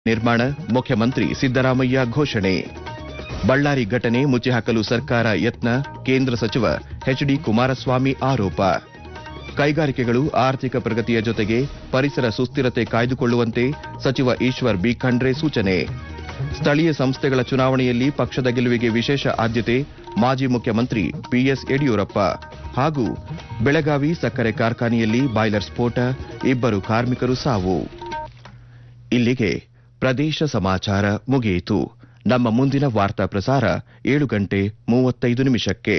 ನಿರ್ಮಾಣ ಮುಖ್ಯಮಂತ್ರಿ ಸಿದ್ದರಾಮಯ್ಯ ಘೋಷಣೆ ಬಳ್ಳಾರಿ ಘಟನೆ ಮುಚ್ಚಿಹಾಕಲು ಸರ್ಕಾರ ಯತ್ನ ಕೇಂದ್ರ ಸಚಿವ ಎಚ್ಡಿ ಕುಮಾರಸ್ವಾಮಿ ಆರೋಪ ಕೈಗಾರಿಕೆಗಳು ಆರ್ಥಿಕ ಪ್ರಗತಿಯ ಜೊತೆಗೆ ಪರಿಸರ ಸುಸ್ಥಿರತೆ ಕಾಯ್ದುಕೊಳ್ಳುವಂತೆ ಸಚಿವ ಈಶ್ವರ್ ಬಿ ಖಂಡ್ರೆ ಸೂಚನೆ ಸ್ಥಳೀಯ ಸಂಸ್ಥೆಗಳ ಚುನಾವಣೆಯಲ್ಲಿ ಪಕ್ಷದ ಗೆಲುವಿಗೆ ವಿಶೇಷ ಆದ್ಯತೆ ಮಾಜಿ ಮುಖ್ಯಮಂತ್ರಿ ಬಿಎಸ್ ಯಡಿಯೂರಪ್ಪ ಹಾಗೂ ಬೆಳಗಾವಿ ಸಕ್ಕರೆ ಕಾರ್ಖಾನೆಯಲ್ಲಿ ಬಾಯ್ಲರ್ ಸ್ಫೋಟ ಇಬ್ಬರು ಕಾರ್ಮಿಕರು ಸಾವು ಇಲ್ಲಿಗೆ ಪ್ರದೇಶ ಸಮಾಚಾರ ಮುಗಿಯಿತು ನಮ್ಮ ಮುಂದಿನ ವಾರ್ತಾ ಪ್ರಸಾರ ಏಳು ಗಂಟೆ ಮೂವತ್ತೈದು ನಿಮಿಷಕ್ಕೆ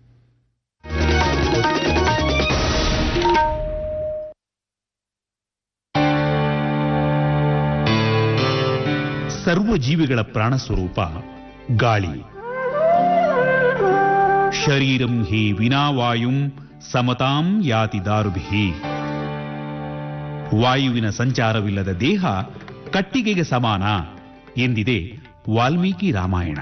ಸರ್ವ ಜೀವಿಗಳ ಪ್ರಾಣ ಸ್ವರೂಪ ಗಾಳಿ ಶರೀರಂ ಹಿ ವಿನಾವಾಯುಂ ಸಮತಾಂ ಯಾತಿ ದಾರುಭಿ ವಾಯುವಿನ ಸಂಚಾರವಿಲ್ಲದ ದೇಹ ಕಟ್ಟಿಗೆಗೆ ಸಮಾನ ಎಂದಿದೆ ವಾಲ್ಮೀಕಿ ರಾಮಾಯಣ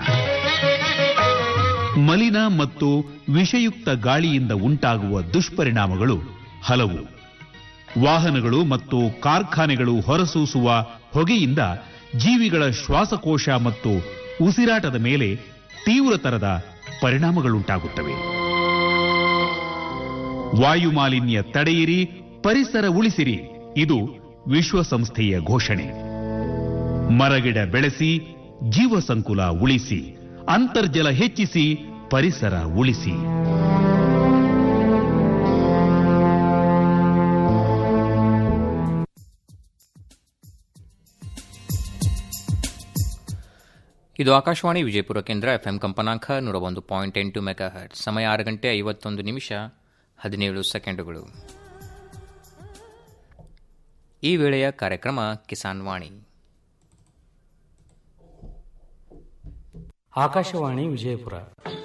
ಮಲಿನ ಮತ್ತು ವಿಷಯುಕ್ತ ಗಾಳಿಯಿಂದ ಉಂಟಾಗುವ ದುಷ್ಪರಿಣಾಮಗಳು ಹಲವು ವಾಹನಗಳು ಮತ್ತು ಕಾರ್ಖಾನೆಗಳು ಹೊರಸೂಸುವ ಹೊಗೆಯಿಂದ ಜೀವಿಗಳ ಶ್ವಾಸಕೋಶ ಮತ್ತು ಉಸಿರಾಟದ ಮೇಲೆ ತೀವ್ರತರದ ಪರಿಣಾಮಗಳುಂಟಾಗುತ್ತವೆ ವಾಯು ಮಾಲಿನ್ಯ ತಡೆಯಿರಿ ಪರಿಸರ ಉಳಿಸಿರಿ ಇದು ವಿಶ್ವಸಂಸ್ಥೆಯ ಘೋಷಣೆ ಮರಗಿಡ ಬೆಳೆಸಿ ಜೀವ ಸಂಕುಲ ಉಳಿಸಿ ಅಂತರ್ಜಲ ಹೆಚ್ಚಿಸಿ ಪರಿಸರ ಉಳಿಸಿ ಇದು ಆಕಾಶವಾಣಿ ವಿಜಯಪುರ ಕೇಂದ್ರ ಎಫ್ಎಂ ಕಂಪನಾಂಕ ನೂರ ಒಂದು ಪಾಯಿಂಟ್ ಎಂಟು ಮೆಗಾ ಹರ್ಟ್ ಸಮಯ ಆರು ಗಂಟೆ ಐವತ್ತೊಂದು ನಿಮಿಷ ಹದಿನೇಳು ಸೆಕೆಂಡುಗಳು ಈ ವೇಳೆಯ ಕಾರ್ಯಕ್ರಮ ಕಿಸಾನ್ ವಾಣಿ ಆಕಾಶವಾಣಿ ವಿಜಯಪುರ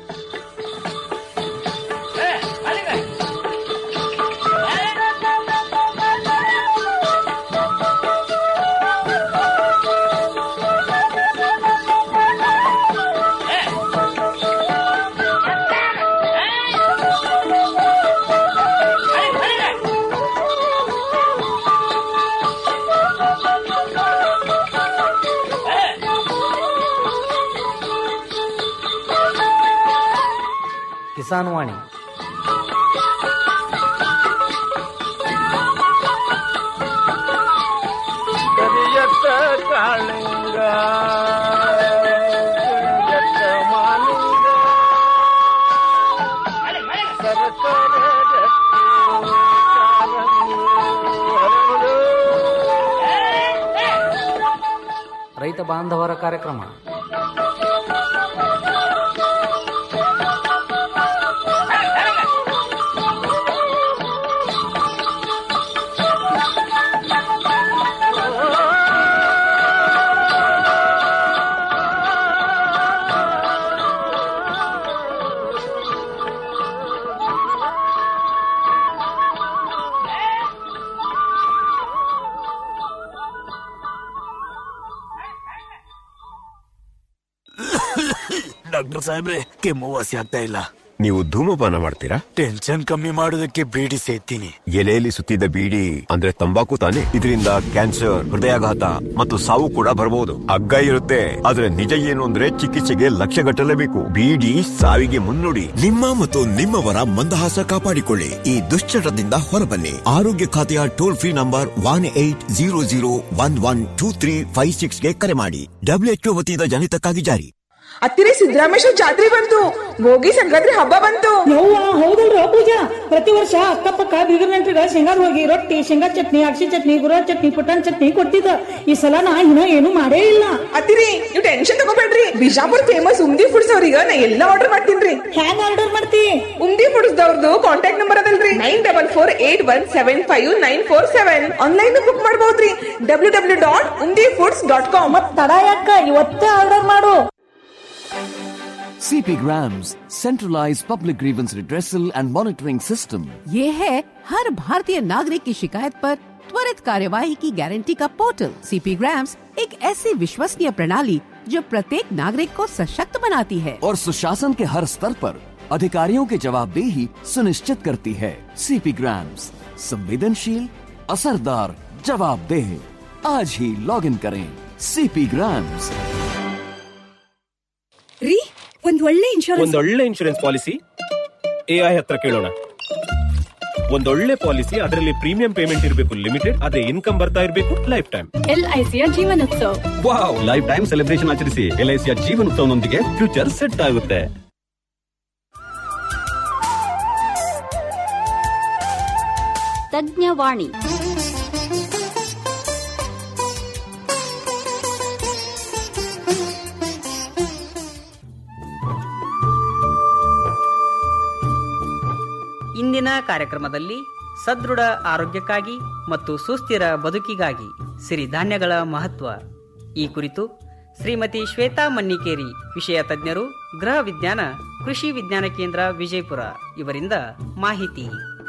ಕಿಸಾನ್ ವಾಣಿ ಕರಿಯತ್ತ ಕಾಳಿಂಗ ಕರಿಯತ್ತ ಮಾಲಿಂಗ ಸರಸರ ಗಟ್ಟಿ ಕಾಲಂಗಿ ಹರಳು. ರೈತ ಬಾಂಧವರ ಕಾರ್ಯಕ್ರಮ ಡಾಕ್ಟರ್ ಸಾಹೇಬ್ರೆ ಕೆಮ್ಮು ವಾಸಿ ಆಗ್ತಾ ಇಲ್ಲ ನೀವು ಧೂಮಪಾನ ಮಾಡ್ತೀರಾ ಟೆನ್ಷನ್ ಕಮ್ಮಿ ಮಾಡೋದಕ್ಕೆ ಬೀಡಿ ಸೇತೀನಿ ಎಲೆಯಲ್ಲಿ ಸುತ್ತಿದ್ದ ಬೀಡಿ ಅಂದ್ರೆ ತಂಬಾಕು ತಾನೆ ಇದರಿಂದ ಕ್ಯಾನ್ಸರ್ ಹೃದಯಾಘಾತ ಮತ್ತು ಸಾವು ಕೂಡ ಬರಬಹುದು ಹಗ್ಗ ಇರುತ್ತೆ ಆದ್ರೆ ನಿಜ ಏನು ಅಂದ್ರೆ ಚಿಕಿತ್ಸೆಗೆ ಲಕ್ಷ ಗಟ್ಟಲೇಬೇಕು ಬೀಡಿ ಸಾವಿಗೆ ಮುನ್ನುಡಿ ನಿಮ್ಮ ಮತ್ತು ನಿಮ್ಮವರ ಮಂದಹಾಸ ಕಾಪಾಡಿಕೊಳ್ಳಿ ಈ ದುಶ್ಚಟದಿಂದ ಹೊರಬನ್ನಿ ಆರೋಗ್ಯ ಖಾತೆಯ toll free number one eight zero zero one one two three five ಸಿಕ್ಸ್ಗೆ ಕರೆ ಮಾಡಿ ಡಬ್ಲ್ಯೂಎಚ್ಒ ವತಿಯಿಂದ ಜನಿತಕ್ಕಾಗಿ ಜಾರಿ ಹತ್ತಿರ ಸಿದ್ದರಾಮೇಶ್ವರ ಜಾತ್ರೆ ಬಂತು ಭೋಗಿ ಸಂಕ್ರಾಂತಿ ಹಬ್ಬ ಬಂತು ಯವ್ವ ಹೌದಲ್ರ ಪೂಜಾ ಪ್ರತಿ ವರ್ಷ ಅಕ್ಕಪಕ್ಕ ಬೀಗರ್ ನೆಂಟ್ರಿಗ ಶೇಂಗಾದ ಹೋಗಿ ರೊಟ್ಟಿ ಶೇಂಗಾ ಚಟ್ನಿ ಅಕ್ಷಿ ಚಟ್ನಿ ಗುರ ಚಟ್ನಿ ಪುಟಾಣಿ ಚಟ್ನಿ ಕೊಡ್ತಿದ್ದ ಈ ಸಲ ನಾ ಇನ್ನ ಏನು ಮಾಡೇ ಇಲ್ಲ ಅತ್ತಿರಿ ನೀವು ಟೆನ್ಷನ್ ತಗೋಬೇಡ್ರಿ ಬಿಜಾಪುರ್ ಫೇಮಸ್ ಉಮ್ದಿ ಫುಡ್ಸ್ ಅವ್ರಿಗೆ ನಾ ಎಲ್ಲ ಆರ್ಡರ್ ಮಾಡ್ತೀನ್ರಿ ಹ್ಯಾಂಗ ಆರ್ಡರ್ ಮಾಡ್ತಿ ಉಮ್ದಿ ಫುಡ್ಸ್ ದವ್ರದ್ದು ಕಾಂಟ್ಯಾಕ್ಟ್ ನಂಬರ್ ಅದಲ್ರಿ nine double four eight one seven five nine four seven online book ಮಾಡಬಹುದ್ರಿ W W dot Umdi foods dot com ಮತ್ ತಡ ಯಾಕ ಇವತ್ತೇ ಆರ್ಡರ್ ಮಾಡು CP Grams, centralized public grievance redressal and monitoring system. ये है हर भारतीय नागरिक की शिकायत पर त्वरित कार्यवाही की गारंटी का पोर्टल सीपी ग्राम्स एक ऐसी विश्वसनीय प्रणाली जो प्रत्येक नागरिक को सशक्त बनाती है और सुशासन के हर स्तर पर अधिकारियों की जवाबदेही सुनिश्चित करती है सीपी ग्राम्स संवेदनशील असरदार जवाबदेह आज ही लॉग इन करें ಸಿಪಿ ಗ್ರಾಮ್ಸ್ ರೀ ಒಂದ್ ಒಳ್ಳೆ ಇನ್ಶೂರೆನ್ಸ್ ಒಂದೊಳ್ಳೆ ಇನ್ಶೂರೆನ್ಸ್ ಪಾಲಿಸಿ ಎಐ ಹತ್ರ ಕೇಳೋಣ ಒಂದೊಳ್ಳೆ ಪಾಲಿಸಿ ಅದರಲ್ಲಿ ಪ್ರೀಮಿಯಂ ಪೇಮೆಂಟ್ ಇರಬೇಕು ಲಿಮಿಟೆಡ್ ಅದೇ ಇನ್ಕಮ್ ಬರ್ತಾ ಇರಬೇಕು ಲೈಫ್ ಟೈಮ್ ಎಲ್ಐಸಿಯ Jeevanotsav wow lifetime celebration ಆಚರಿಸಿ ಎಲ್ಐಸಿಯ ಜೀವನೋತ್ಸವನೊಂದಿಗೆ ಫ್ಯೂಚರ್ ಸೆಟ್ ಆಗುತ್ತೆ ತಜ್ಞವಾಣಿ ಇಂದಿನ ಕಾರ್ಯಕ್ರಮದಲ್ಲಿ ಸದೃಢ ಆರೋಗ್ಯಕ್ಕಾಗಿ ಮತ್ತು ಸುಸ್ಥಿರ ಬದುಕಿಗಾಗಿ ಸಿರಿಧಾನ್ಯಗಳ ಮಹತ್ವ ಈ ಕುರಿತು ಶ್ರೀಮತಿ ಶ್ವೇತಾ ಮನ್ನಿಕೇರಿ ವಿಷಯ ತಜ್ಞರು ಗೃಹ ವಿಜ್ಞಾನ ಕೃಷಿ ವಿಜ್ಞಾನ ಕೇಂದ್ರ ವಿಜಯಪುರ ಇವರಿಂದ ಮಾಹಿತಿ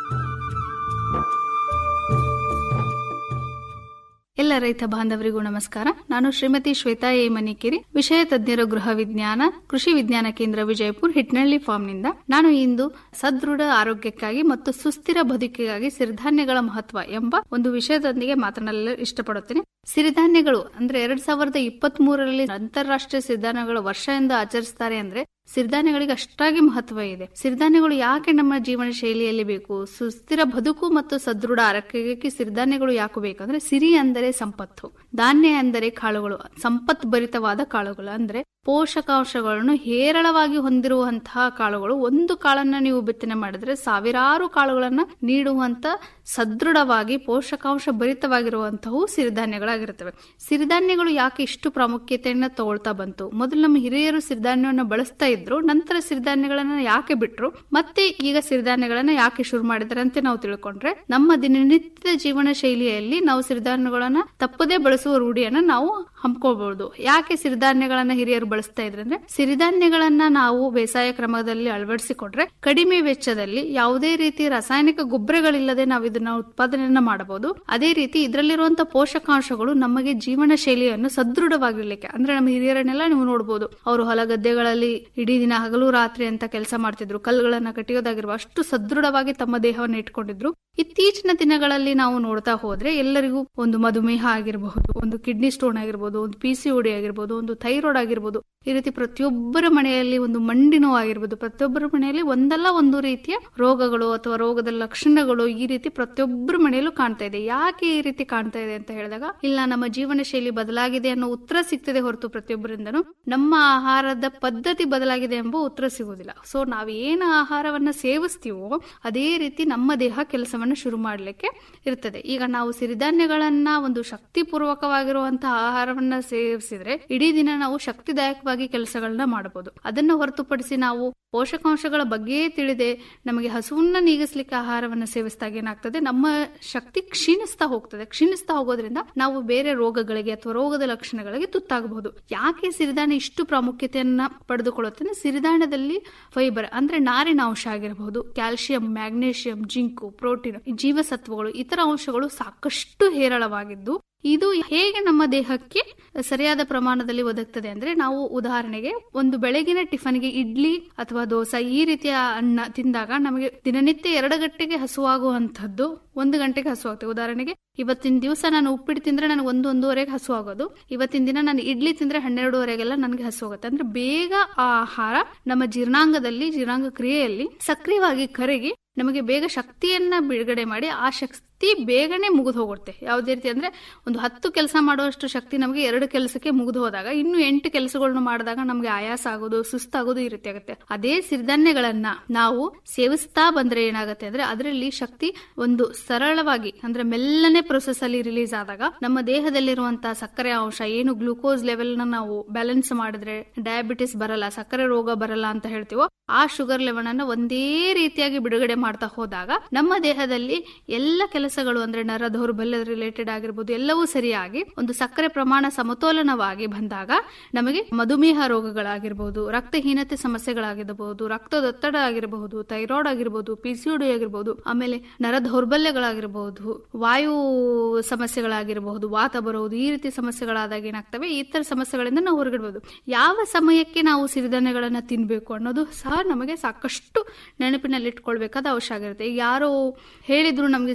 ಎಲ್ಲ ರೈತ ಬಾಂಧವರಿಗೂ ನಮಸ್ಕಾರ ನಾನು ಶ್ರೀಮತಿ ಶ್ವೇತಾ ಎ ಮನಿಕೇರಿ ವಿಷಯ ತಜ್ಞರು ಗೃಹ ವಿಜ್ಞಾನ ಕೃಷಿ ವಿಜ್ಞಾನ ಕೇಂದ್ರ ವಿಜಯಪುರ ಹಿಟ್ನಳ್ಳಿ ಫಾರ್ಮ್ನಿಂದ ನಾನು ಇಂದು ಸದೃಢ ಆರೋಗ್ಯಕ್ಕಾಗಿ ಮತ್ತು ಸುಸ್ಥಿರ ಬದುಕಿಗಾಗಿ ಸಿರಿಧಾನ್ಯಗಳ ಮಹತ್ವ ಎಂಬ ಒಂದು ವಿಷಯದೊಂದಿಗೆ ಮಾತನಾಡಲು ಇಷ್ಟಪಡುತ್ತೇನೆ ಸಿರಿಧಾನ್ಯಗಳು ಅಂದ್ರೆ ಎರಡ್ ಸಾವಿರದ ಇಪ್ಪತ್ತ್ ಮೂರರಲ್ಲಿ ಅಂತಾರಾಷ್ಟ್ರೀಯ ಸಿರಿಧಾನ್ಯಗಳ ವರ್ಷ ಎಂದು ಆಚರಿಸ್ತಾರೆ ಅಂದ್ರೆ ಸಿರಿಧಾನ್ಯಗಳಿಗೆ ಅಷ್ಟಾಗಿ ಮಹತ್ವ ಇದೆ ಸಿರಿಧಾನ್ಯಗಳು ಯಾಕೆ ನಮ್ಮ ಜೀವನ ಶೈಲಿಯಲ್ಲಿ ಬೇಕು ಸುಸ್ಥಿರ ಬದುಕು ಮತ್ತು ಸದೃಢ ಆರೋಗ್ಯಕ್ಕೆ ಸಿರಿಧಾನ್ಯಗಳು ಯಾಕೆ ಬೇಕು ಅಂದ್ರೆ ಸಿರಿ ಅಂದರೆ ಸಂಪತ್ತು ಧಾನ್ಯ ಅಂದರೆ ಕಾಳುಗಳು ಸಂಪತ್ ಭರಿತವಾದ ಕಾಳುಗಳು ಅಂದ್ರೆ ಪೋಷಕಾಂಶಗಳನ್ನು ಹೇರಳವಾಗಿ ಹೊಂದಿರುವಂತಹ ಕಾಳುಗಳು ಒಂದು ಕಾಳನ್ನ ನೀವು ಬಿತ್ತನೆ ಮಾಡಿದ್ರೆ ಸಾವಿರಾರು ಕಾಳುಗಳನ್ನ ನೀಡುವಂತ ಸದೃಢವಾಗಿ ಪೋಷಕಾಂಶ ಭರಿತವಾಗಿರುವಂತಹವು ಸಿರಿಧಾನ್ಯಗಳಾಗಿರುತ್ತವೆ ಸಿರಿಧಾನ್ಯಗಳು ಯಾಕೆ ಇಷ್ಟು ಪ್ರಾಮುಖ್ಯತೆಯನ್ನ ತಗೊಳ್ತಾ ಬಂತು ಮೊದಲು ನಮ್ಮ ಹಿರಿಯರು ಸಿರಿಧಾನ್ಯವನ್ನು ಬಳಸ್ತಾ ಇದ್ರು ನಂತರ ಸಿರಿಧಾನ್ಯಗಳನ್ನ ಯಾಕೆ ಬಿಟ್ರು ಮತ್ತೆ ಈಗ ಸಿರಿಧಾನ್ಯಗಳನ್ನ ಯಾಕೆ ಶುರು ಮಾಡಿದ್ದಾರೆ ಅಂತ ನಾವು ತಿಳ್ಕೊಂಡ್ರೆ ನಮ್ಮ ದಿನನಿತ್ಯದ ಜೀವನ ಶೈಲಿಯಲ್ಲಿ ನಾವು ಸಿರಿಧಾನ್ಯಗಳನ್ನ ತಪ್ಪದೇ ಬಳಸುವ ರೂಢಿಯನ್ನ ನಾವು ಹಮ್ಕೋಬಹುದು ಯಾಕೆ ಸಿರಿಧಾನ್ಯಗಳನ್ನ ಹಿರಿಯರು ಬಳಸ್ತಾ ಇದ್ರೆ ಅಂದ್ರೆ ಸಿರಿಧಾನ್ಯಗಳನ್ನ ನಾವು ಬೇಸಾಯ ಕ್ರಮದಲ್ಲಿ ಅಳವಡಿಸಿಕೊಂಡ್ರೆ ಕಡಿಮೆ ವೆಚ್ಚದಲ್ಲಿ ಯಾವುದೇ ರೀತಿ ರಾಸಾಯನಿಕ ಗೊಬ್ಬರಗಳಿಲ್ಲದೆ ನಾವು ಇದನ್ನ ಉತ್ಪಾದನೆಯನ್ನ ಮಾಡಬಹುದು ಅದೇ ರೀತಿ ಇದರಲ್ಲಿರುವಂತಹ ಪೋಷಕಾಂಶಗಳು ನಮಗೆ ಜೀವನ ಶೈಲಿಯನ್ನು ಸದೃಢವಾಗಿರ್ಲಿಕ್ಕೆ ಅಂದ್ರೆ ನಮ್ಮ ಹಿರಿಯರನ್ನೆಲ್ಲ ನೀವು ನೋಡಬಹುದು ಅವರು ಹೊಲ ಗದ್ದೆಗಳಲ್ಲಿ ಇಡೀ ದಿನ ಹಗಲು ರಾತ್ರಿ ಅಂತ ಕೆಲಸ ಮಾಡ್ತಿದ್ರು ಕಲ್ಲುಗಳನ್ನ ಕಟ್ಟಿಯೋದಾಗಿರುವ ಅಷ್ಟು ಸದೃಢವಾಗಿ ತಮ್ಮ ದೇಹವನ್ನು ಇಟ್ಕೊಂಡಿದ್ರು ಇತ್ತೀಚಿನ ದಿನಗಳಲ್ಲಿ ನಾವು ನೋಡ್ತಾ ಹೋದ್ರೆ ಎಲ್ಲರಿಗೂ ಒಂದು ಮಧುಮೇಹ ಆಗಿರಬಹುದು ಒಂದು ಕಿಡ್ನಿ ಸ್ಟೋನ್ ಆಗಿರ್ಬೋದು ಒಂದು ಪಿ ಸಿ ಓಡಿ ಆಗಿರ್ಬೋದು ಒಂದು ಥೈರಾಯ್ಡ್ ಆಗಿರ್ಬೋದು ಈ ರೀತಿ ಪ್ರತಿಯೊಬ್ಬರ ಮನೆಯಲ್ಲಿ ಒಂದು ಮಂಡಿ ನೋವು ಆಗಿರ್ಬೋದು ಪ್ರತಿಯೊಬ್ಬರ ಮನೆಯಲ್ಲಿ ಒಂದಲ್ಲ ಒಂದು ರೀತಿಯ ರೋಗಗಳು ಅಥವಾ ರೋಗದ ಲಕ್ಷಣಗಳು ಈ ರೀತಿ ಪ್ರತಿಯೊಬ್ಬರ ಮನೆಯಲ್ಲೂ ಕಾಣ್ತಾ ಇದೆ ಯಾಕೆ ಈ ರೀತಿ ಕಾಣ್ತಾ ಇದೆ ಅಂತ ಹೇಳಿದಾಗ ಇಲ್ಲ ನಮ್ಮ ಜೀವನ ಶೈಲಿ ಬದಲಾಗಿದೆ ಅನ್ನೋ ಉತ್ತರ ಸಿಗ್ತದೆ ಹೊರತು ಪ್ರತಿಯೊಬ್ಬರಿಂದನೂ ನಮ್ಮ ಆಹಾರದ ಪದ್ಧತಿ ಬದಲಾಗಿದೆ ಎಂಬ ಉತ್ತರ ಸಿಗುವುದಿಲ್ಲ ಸೊ ನಾವು ಏನು ಆಹಾರವನ್ನ ಸೇವಿಸ್ತೀವೋ ಅದೇ ರೀತಿ ನಮ್ಮ ದೇಹ ಕೆಲಸವನ್ನ ಶುರು ಮಾಡ್ಲಿಕ್ಕೆ ಇರ್ತದೆ ಈಗ ನಾವು ಸಿರಿಧಾನ್ಯಗಳನ್ನ ಒಂದು ಶಕ್ತಿಪೂರ್ವಕವಾಗಿರುವಂತಹ ಆಹಾರವನ್ನ ಸೇವಿಸಿದ್ರೆ ಇಡೀ ದಿನ ನಾವು ಶಕ್ತಿದಾಯಕವಾಗಿ ಕೆಲಸಗಳನ್ನ ಮಾಡಬಹುದು ಅದನ್ನು ಹೊರತುಪಡಿಸಿ ನಾವು ಪೋಷಕಾಂಶಗಳ ಬಗ್ಗೆ ತಿಳಿದೆ ನಮಗೆ ಹಸುವನ್ನ ನೀಗಿಸ್ಲಿಕ್ಕೆ ಆಹಾರವನ್ನ ಸೇವಿಸಿದಾಗ ಏನಾಗ್ತದೆ ನಮ್ಮ ಶಕ್ತಿ ಕ್ಷೀಣಿಸ್ತಾ ಹೋಗ್ತದೆ ಕ್ಷೀಣಿಸ್ತಾ ಹೋಗೋದ್ರಿಂದ ನಾವು ಬೇರೆ ರೋಗಗಳಿಗೆ ಅಥವಾ ರೋಗದ ಲಕ್ಷಣಗಳಿಗೆ ತುತ್ತಾಗಬಹುದು ಯಾಕೆ ಸಿರಿಧಾನ್ಯ ಇಷ್ಟು ಪ್ರಾಮುಖ್ಯತೆಯನ್ನ ಪಡೆದುಕೊಳ್ಳುತ್ತೆ ಸಿರಿಧಾನ್ಯದಲ್ಲಿ ಫೈಬರ್ ಅಂದ್ರೆ ನಾರಿನ ಅಂಶ ಆಗಿರಬಹುದು ಕ್ಯಾಲ್ಸಿಯಂ ಮ್ಯಾಗ್ನೇಷಿಯಂ ಜಿಂಕು ಪ್ರೋಟೀನ್ ಜೀವಸತ್ವಗಳು ಇತರ ಅಂಶಗಳು ಸಾಕಷ್ಟು ಹೇರಳವಾಗಿದ್ದು ಇದು ಹೇಗೆ ನಮ್ಮ ದೇಹಕ್ಕೆ ಸರಿಯಾದ ಪ್ರಮಾಣದಲ್ಲಿ ಒದಗ್ತದೆ ಅಂದ್ರೆ ನಾವು ಉದಾಹರಣೆಗೆ ಒಂದು ಬೆಳಗಿನ ಟಿಫನ್ಗೆ ಇಡ್ಲಿ ಅಥವಾ ದೋಸೆ ಈ ರೀತಿಯ ಅನ್ನ ತಿಂದಾಗ ನಮಗೆ ದಿನನಿತ್ಯ ಎರಡು ಗಂಟೆಗೆ ಹಸುವಾಗುವಂತದ್ದು ಒಂದು ಗಂಟೆಗೆ ಹಸುವಾಗ್ತದೆ ಉದಾಹರಣೆಗೆ ಇವತ್ತಿನ ದಿವಸ ನಾನು ಉಪ್ಪಿಟ್ಟು ತಿಂದ್ರೆ ನನಗೆ ಒಂದು ಒಂದೂವರೆಗೆ ಹಸು ಆಗೋದು ಇವತ್ತಿನ ದಿನ ನಾನು ಇಡ್ಲಿ ತಿಂದ್ರೆ ಹನ್ನೆರಡುವರೆಗೆಲ್ಲ ನನಗೆ ಹಸು ಆಗುತ್ತೆ ಅಂದ್ರೆ ಬೇಗ ಆ ಆಹಾರ ನಮ್ಮ ಜೀರ್ಣಾಂಗದಲ್ಲಿ ಜೀರ್ಣಾಂಗ ಕ್ರಿಯೆಯಲ್ಲಿ ಸಕ್ರಿಯವಾಗಿ ಕರಗಿ ನಮಗೆ ಬೇಗ ಶಕ್ತಿಯನ್ನ ಬಿಡುಗಡೆ ಮಾಡಿ ಆ ಶಕ್ತಿ ಬೇಗನೆ ಮುಗಿದು ಹೋಗುತ್ತೆ ಯಾವುದೇ ರೀತಿ ಅಂದ್ರೆ ಒಂದು ಹತ್ತು ಕೆಲಸ ಮಾಡುವಷ್ಟು ಶಕ್ತಿ ನಮಗೆ ಎರಡು ಕೆಲಸಕ್ಕೆ ಮುಗಿದು ಹೋದಾಗ ಇನ್ನು ಎಂಟು ಕೆಲಸಗಳನ್ನು ಮಾಡಿದಾಗ ನಮಗೆ ಆಯಾಸ ಆಗೋದು ಸುಸ್ತಾಗೋದು ಈ ರೀತಿ ಆಗುತ್ತೆ ಅದೇ ಸಿರಿಧಾನ್ಯಗಳನ್ನ ನಾವು ಸೇವಿಸ್ತಾ ಬಂದ್ರೆ ಏನಾಗುತ್ತೆ ಅಂದ್ರೆ ಅದರಲ್ಲಿ ಶಕ್ತಿ ಒಂದು ಸರಳವಾಗಿ ಅಂದ್ರೆ ಮೆಲ್ಲನೆ ಪ್ರೊಸೆಸ್ ಅಲ್ಲಿ ರಿಲೀಸ್ ಆದಾಗ ನಮ್ಮ ದೇಹದಲ್ಲಿರುವಂತಹ ಸಕ್ಕರೆ ಅಂಶ ಏನು ಗ್ಲೂಕೋಸ್ ಲೆವೆಲ್ ನ ನಾವು ಬ್ಯಾಲೆನ್ಸ್ ಮಾಡಿದ್ರೆ ಡಯಾಬಿಟಿಸ್ ಬರಲ್ಲ ಸಕ್ಕರೆ ರೋಗ ಬರಲ್ಲ ಅಂತ ಹೇಳ್ತೀವೋ ಆ ಶುಗರ್ ಲೆವೆಲ್ ಅನ್ನ ಒಂದೇ ರೀತಿಯಾಗಿ ಬಿಡುಗಡೆ ಮಾಡ್ತಾ ಹೋದಾಗ ನಮ್ಮ ದೇಹದಲ್ಲಿ ಎಲ್ಲ ಕೆಲಸಗಳು ಅಂದ್ರೆ ನರ ದೌರ್ಬಲ್ಯ ರಿಲೇಟೆಡ್ ಆಗಿರ್ಬೋದು ಎಲ್ಲವೂ ಸರಿಯಾಗಿ ಒಂದು ಸಕ್ಕರೆ ಪ್ರಮಾಣ ಸಮತೋಲನವಾಗಿ ಬಂದಾಗ ನಮಗೆ ಮಧುಮೇಹ ರೋಗಗಳಾಗಿರ್ಬೋದು ರಕ್ತಹೀನತೆ ಸಮಸ್ಯೆಗಳಾಗಿರಬಹುದು ರಕ್ತದೊತ್ತಡ ಆಗಿರಬಹುದು ಥೈರಾಯ್ಡ್ ಆಗಿರ್ಬೋದು ಪಿಸಿಒಡಿ ಆಗಿರ್ಬೋದು ಆಮೇಲೆ ನರ ದೌರ್ಬಲ್ಯಗಳಾಗಿರಬಹುದು ವಾಯು ಸಮಸ್ಯೆಗಳಾಗಿರಬಹುದು ವಾತ ಬರುವುದು ಈ ರೀತಿ ಸಮಸ್ಯೆಗಳಾದಾಗ ಏನಾಗ್ತವೆ ಈ ತರ ಸಮಸ್ಯೆಗಳಿಂದ ನಾವು ಹೊರಗಿಡಬಹುದು ಯಾವ ಸಮಯಕ್ಕೆ ನಾವು ಸಿರಿಧಾನ್ಯಗಳನ್ನ ತಿನ್ಬೇಕು ಅನ್ನೋದು ಸಹ ನಮಗೆ ಸಾಕಷ್ಟು ನೆನಪಿನಲ್ಲಿ ಇಟ್ಕೊಳ್ಬೇಕಾದ ಅವಶ್ಯ ಆಗಿರುತ್ತೆ ಈಗ ಯಾರೋ ಹೇಳಿದ್ರು ನಮಗೆ ಸಿರಿಧಾನ್ಯ